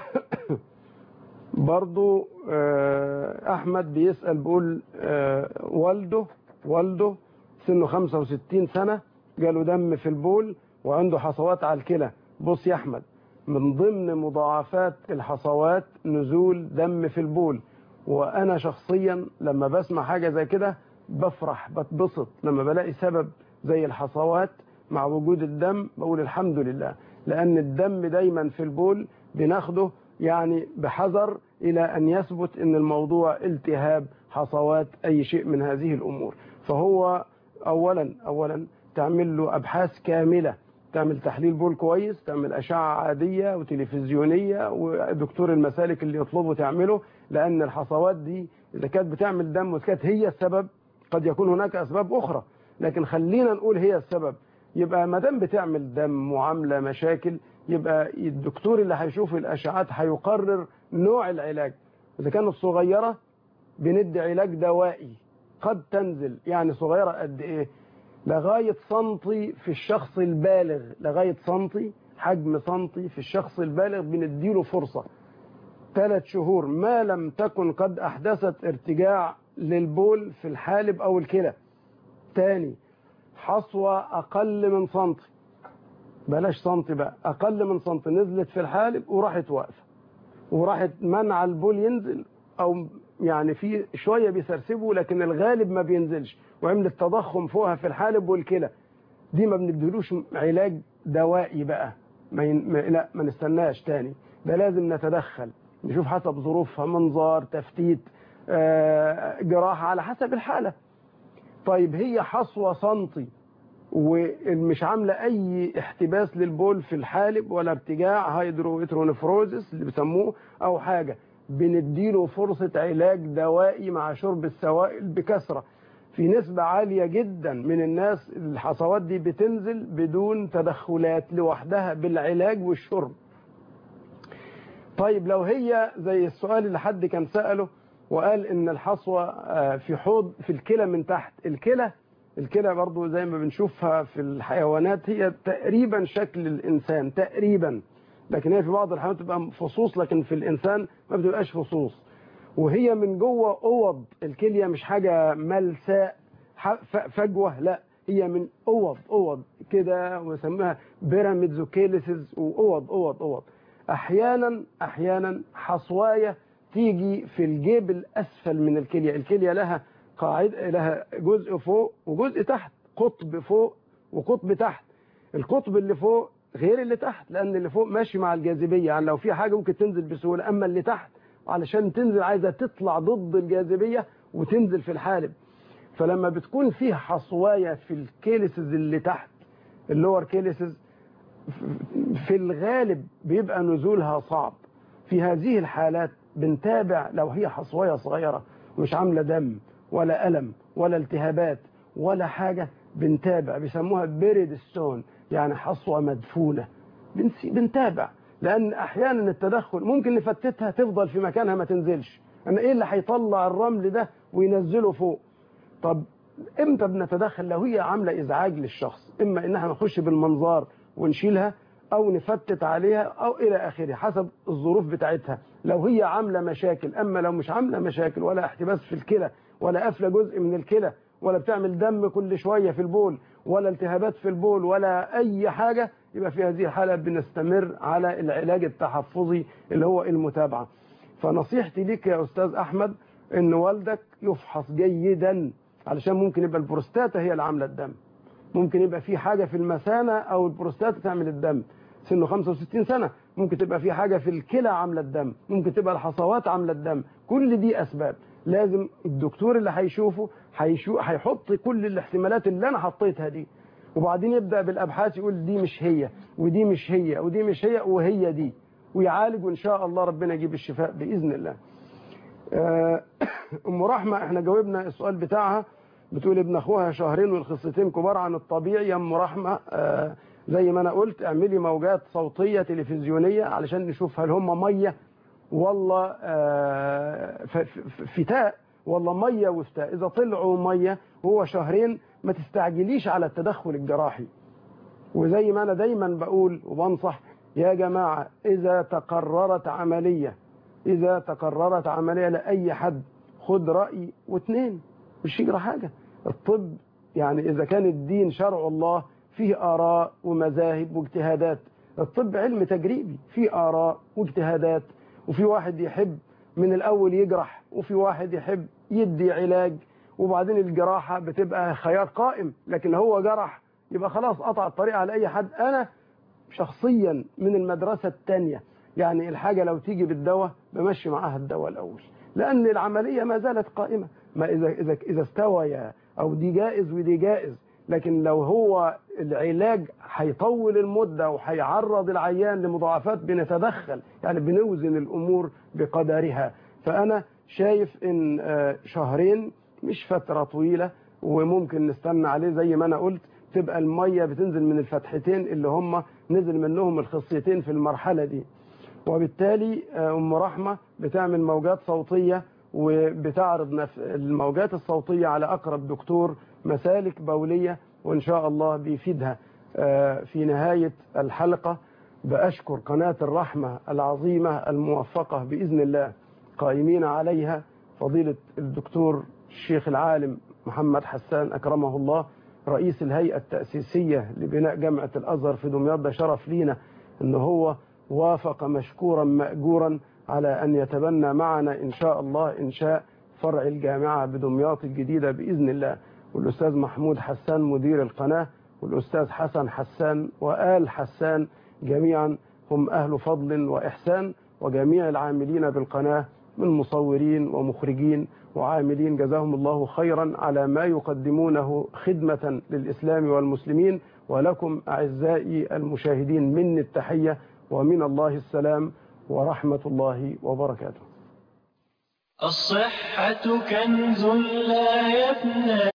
برضو آه، أحمد بيسأل بيقول آه، والده والده سنه 65 سنة جاله دم في البول وعنده حصوات على الكلى بص يا أحمد من ضمن مضاعفات الحصوات نزول دم في البول وأنا شخصيا لما بسمع حاجة زي كده بفرح بتبسط لما بلاقي سبب زي الحصوات مع وجود الدم بقول الحمد لله لأن الدم دايما في البول بناخده يعني بحذر إلى أن يثبت أن الموضوع التهاب حصوات أي شيء من هذه الأمور فهو أولا أولا تعمل له أبحاث كاملة تعمل تحليل بول كويس تعمل أشعة عادية وتلفزيونية ودكتور المسالك اللي يطلبه تعمله لأن الحصوات دي إذا كانت بتعمل دم وكانت هي السبب قد يكون هناك أسباب أخرى لكن خلينا نقول هي السبب يبقى ما دام بتعمل دم وعامله مشاكل يبقى الدكتور اللي هيشوف الاشعات هيقرر نوع العلاج اذا كانت صغيره بندي علاج دوائي قد تنزل يعني صغيره قد ايه لغايه سنتي في الشخص البالغ لغايه سنتي حجم سنتي في الشخص البالغ بنديله فرصه ثلاث شهور ما لم تكن قد احدثت ارتجاع للبول في الحالب او الكلى تاني حصوة أقل من سنتي بلاش سنتي بقى أقل من سنتي نزلت في الحالب وراحت واقفة وراحت منع البول ينزل أو يعني في شوية بيسرسبوا لكن الغالب ما بينزلش وعملت تضخم فوقها في الحالب والكلى دي ما بنديلوش علاج دوائي بقى ما ين... ما... لا ما نستناش تاني ده لازم نتدخل نشوف حسب ظروفها منظار تفتيت آه، جراحة على حسب الحالة طيب هي حصوة سنتي ومش عاملة أي احتباس للبول في الحالب ولا ارتجاع هيدرو اترونفروزس اللي بيسموه أو حاجة بنديله فرصة علاج دوائي مع شرب السوائل بكثرة في نسبة عالية جدا من الناس الحصوات دي بتنزل بدون تدخلات لوحدها بالعلاج والشرب طيب لو هي زي السؤال اللي حد كان سأله وقال ان الحصوة آه، في حوض في الكلى من تحت الكلى الكلى برضو زي ما بنشوفها في الحيوانات هي تقريبا شكل الإنسان تقريبا لكن هي في بعض الحيوانات بتبقى فصوص لكن في الإنسان ما بتبقاش فصوص وهي من جوه اوض الكليه مش حاجه ملساء ح- ف- فجوه لا هي من اوض اوض كده ويسموها بيراميدز وكيلسز واوض اوض اوض احيانا احيانا حصوايه تيجي في الجيب الاسفل من الكليه الكليه لها قاعده لها جزء فوق وجزء تحت قطب فوق وقطب تحت القطب اللي فوق غير اللي تحت لان اللي فوق ماشي مع الجاذبيه يعني لو في حاجه ممكن تنزل بسهوله اما اللي تحت علشان تنزل عايزه تطلع ضد الجاذبيه وتنزل في الحالب فلما بتكون فيه حصوايه في الكيلسز اللي تحت اللور كيلسز في الغالب بيبقى نزولها صعب في هذه الحالات بنتابع لو هي حصوايه صغيره مش عامله دم ولا الم ولا التهابات ولا حاجه بنتابع بيسموها بيريد ستون يعني حصوه مدفونه بنسي- بنتابع لان احيانا التدخل ممكن نفتتها تفضل في مكانها ما تنزلش انا ايه اللي هيطلع الرمل ده وينزله فوق طب امتى بنتدخل لو هي عامله ازعاج للشخص اما ان احنا نخش بالمنظار ونشيلها او نفتت عليها او الى اخره حسب الظروف بتاعتها لو هي عامله مشاكل اما لو مش عامله مشاكل ولا احتباس في الكلى ولا قافله جزء من الكلى ولا بتعمل دم كل شويه في البول ولا التهابات في البول ولا اي حاجه يبقى في هذه الحاله بنستمر على العلاج التحفظي اللي هو المتابعه فنصيحتي ليك يا استاذ احمد ان والدك يفحص جيدا علشان ممكن يبقى البروستاتا هي اللي عامله الدم ممكن يبقى في حاجه في المثانه او البروستاتا تعمل الدم سنه 65 سنه ممكن تبقى في حاجه في الكلى عامله الدم ممكن تبقى الحصوات عامله الدم كل دي اسباب لازم الدكتور اللي هيشوفه هيشو هيحط كل الاحتمالات اللي انا حطيتها دي وبعدين يبدا بالابحاث يقول دي مش هي ودي مش هي ودي مش هي وهي دي ويعالج وان شاء الله ربنا يجيب الشفاء باذن الله آه، ام رحمه احنا جاوبنا السؤال بتاعها بتقول ابن اخوها شهرين والخصتين كبار عن الطبيعي يا ام رحمه آه، زي ما انا قلت اعملي موجات صوتيه تلفزيونيه علشان نشوف هل هم ميه والله آه، ف- ف- فتاء والله ميه وفتاء اذا طلعوا ميه وهو شهرين ما تستعجليش على التدخل الجراحي وزي ما انا دايما بقول وبنصح يا جماعه اذا تقررت عمليه اذا تقررت عمليه لاي حد خد راي واثنين مش يجرى حاجه الطب يعني اذا كان الدين شرع الله فيه اراء ومذاهب واجتهادات الطب علم تجريبي فيه اراء واجتهادات وفي واحد يحب من الاول يجرح وفي واحد يحب يدي علاج وبعدين الجراحه بتبقى خيار قائم لكن هو جرح يبقى خلاص قطع الطريق على اي حد انا شخصيا من المدرسه الثانيه يعني الحاجه لو تيجي بالدواء بمشي معاها الدواء الاول لان العمليه ما زالت قائمه ما اذا اذا اذا استويا او دي جائز ودي جائز لكن لو هو العلاج هيطول المده وهيعرض العيان لمضاعفات بنتدخل يعني بنوزن الامور بقدرها فانا شايف ان آه، شهرين مش فتره طويله وممكن نستنى عليه زي ما انا قلت تبقى الميه بتنزل من الفتحتين اللي هم نزل منهم الخصيتين في المرحله دي وبالتالي آه، ام رحمه بتعمل موجات صوتيه وبتعرض نف- الموجات الصوتيه على اقرب دكتور مسالك بوليه وان شاء الله بيفيدها آه، في نهايه الحلقه باشكر قناه الرحمه العظيمه الموفقه باذن الله قائمين عليها فضيله الدكتور الشيخ العالم محمد حسان اكرمه الله رئيس الهيئه التاسيسيه لبناء جامعه الازهر في دمياط ده شرف لينا ان هو وافق مشكورا ماجورا على ان يتبنى معنا ان شاء الله انشاء فرع الجامعه بدمياط الجديده باذن الله والاستاذ محمود حسان مدير القناه والاستاذ حسن حسان وال حسان جميعا هم اهل فضل واحسان وجميع العاملين بالقناه من مصورين ومخرجين وعاملين جزاهم الله خيرا على ما يقدمونه خدمة للإسلام والمسلمين ولكم أعزائي المشاهدين مني التحية ومن الله السلام ورحمة الله وبركاته الصحة كنز لا يفنى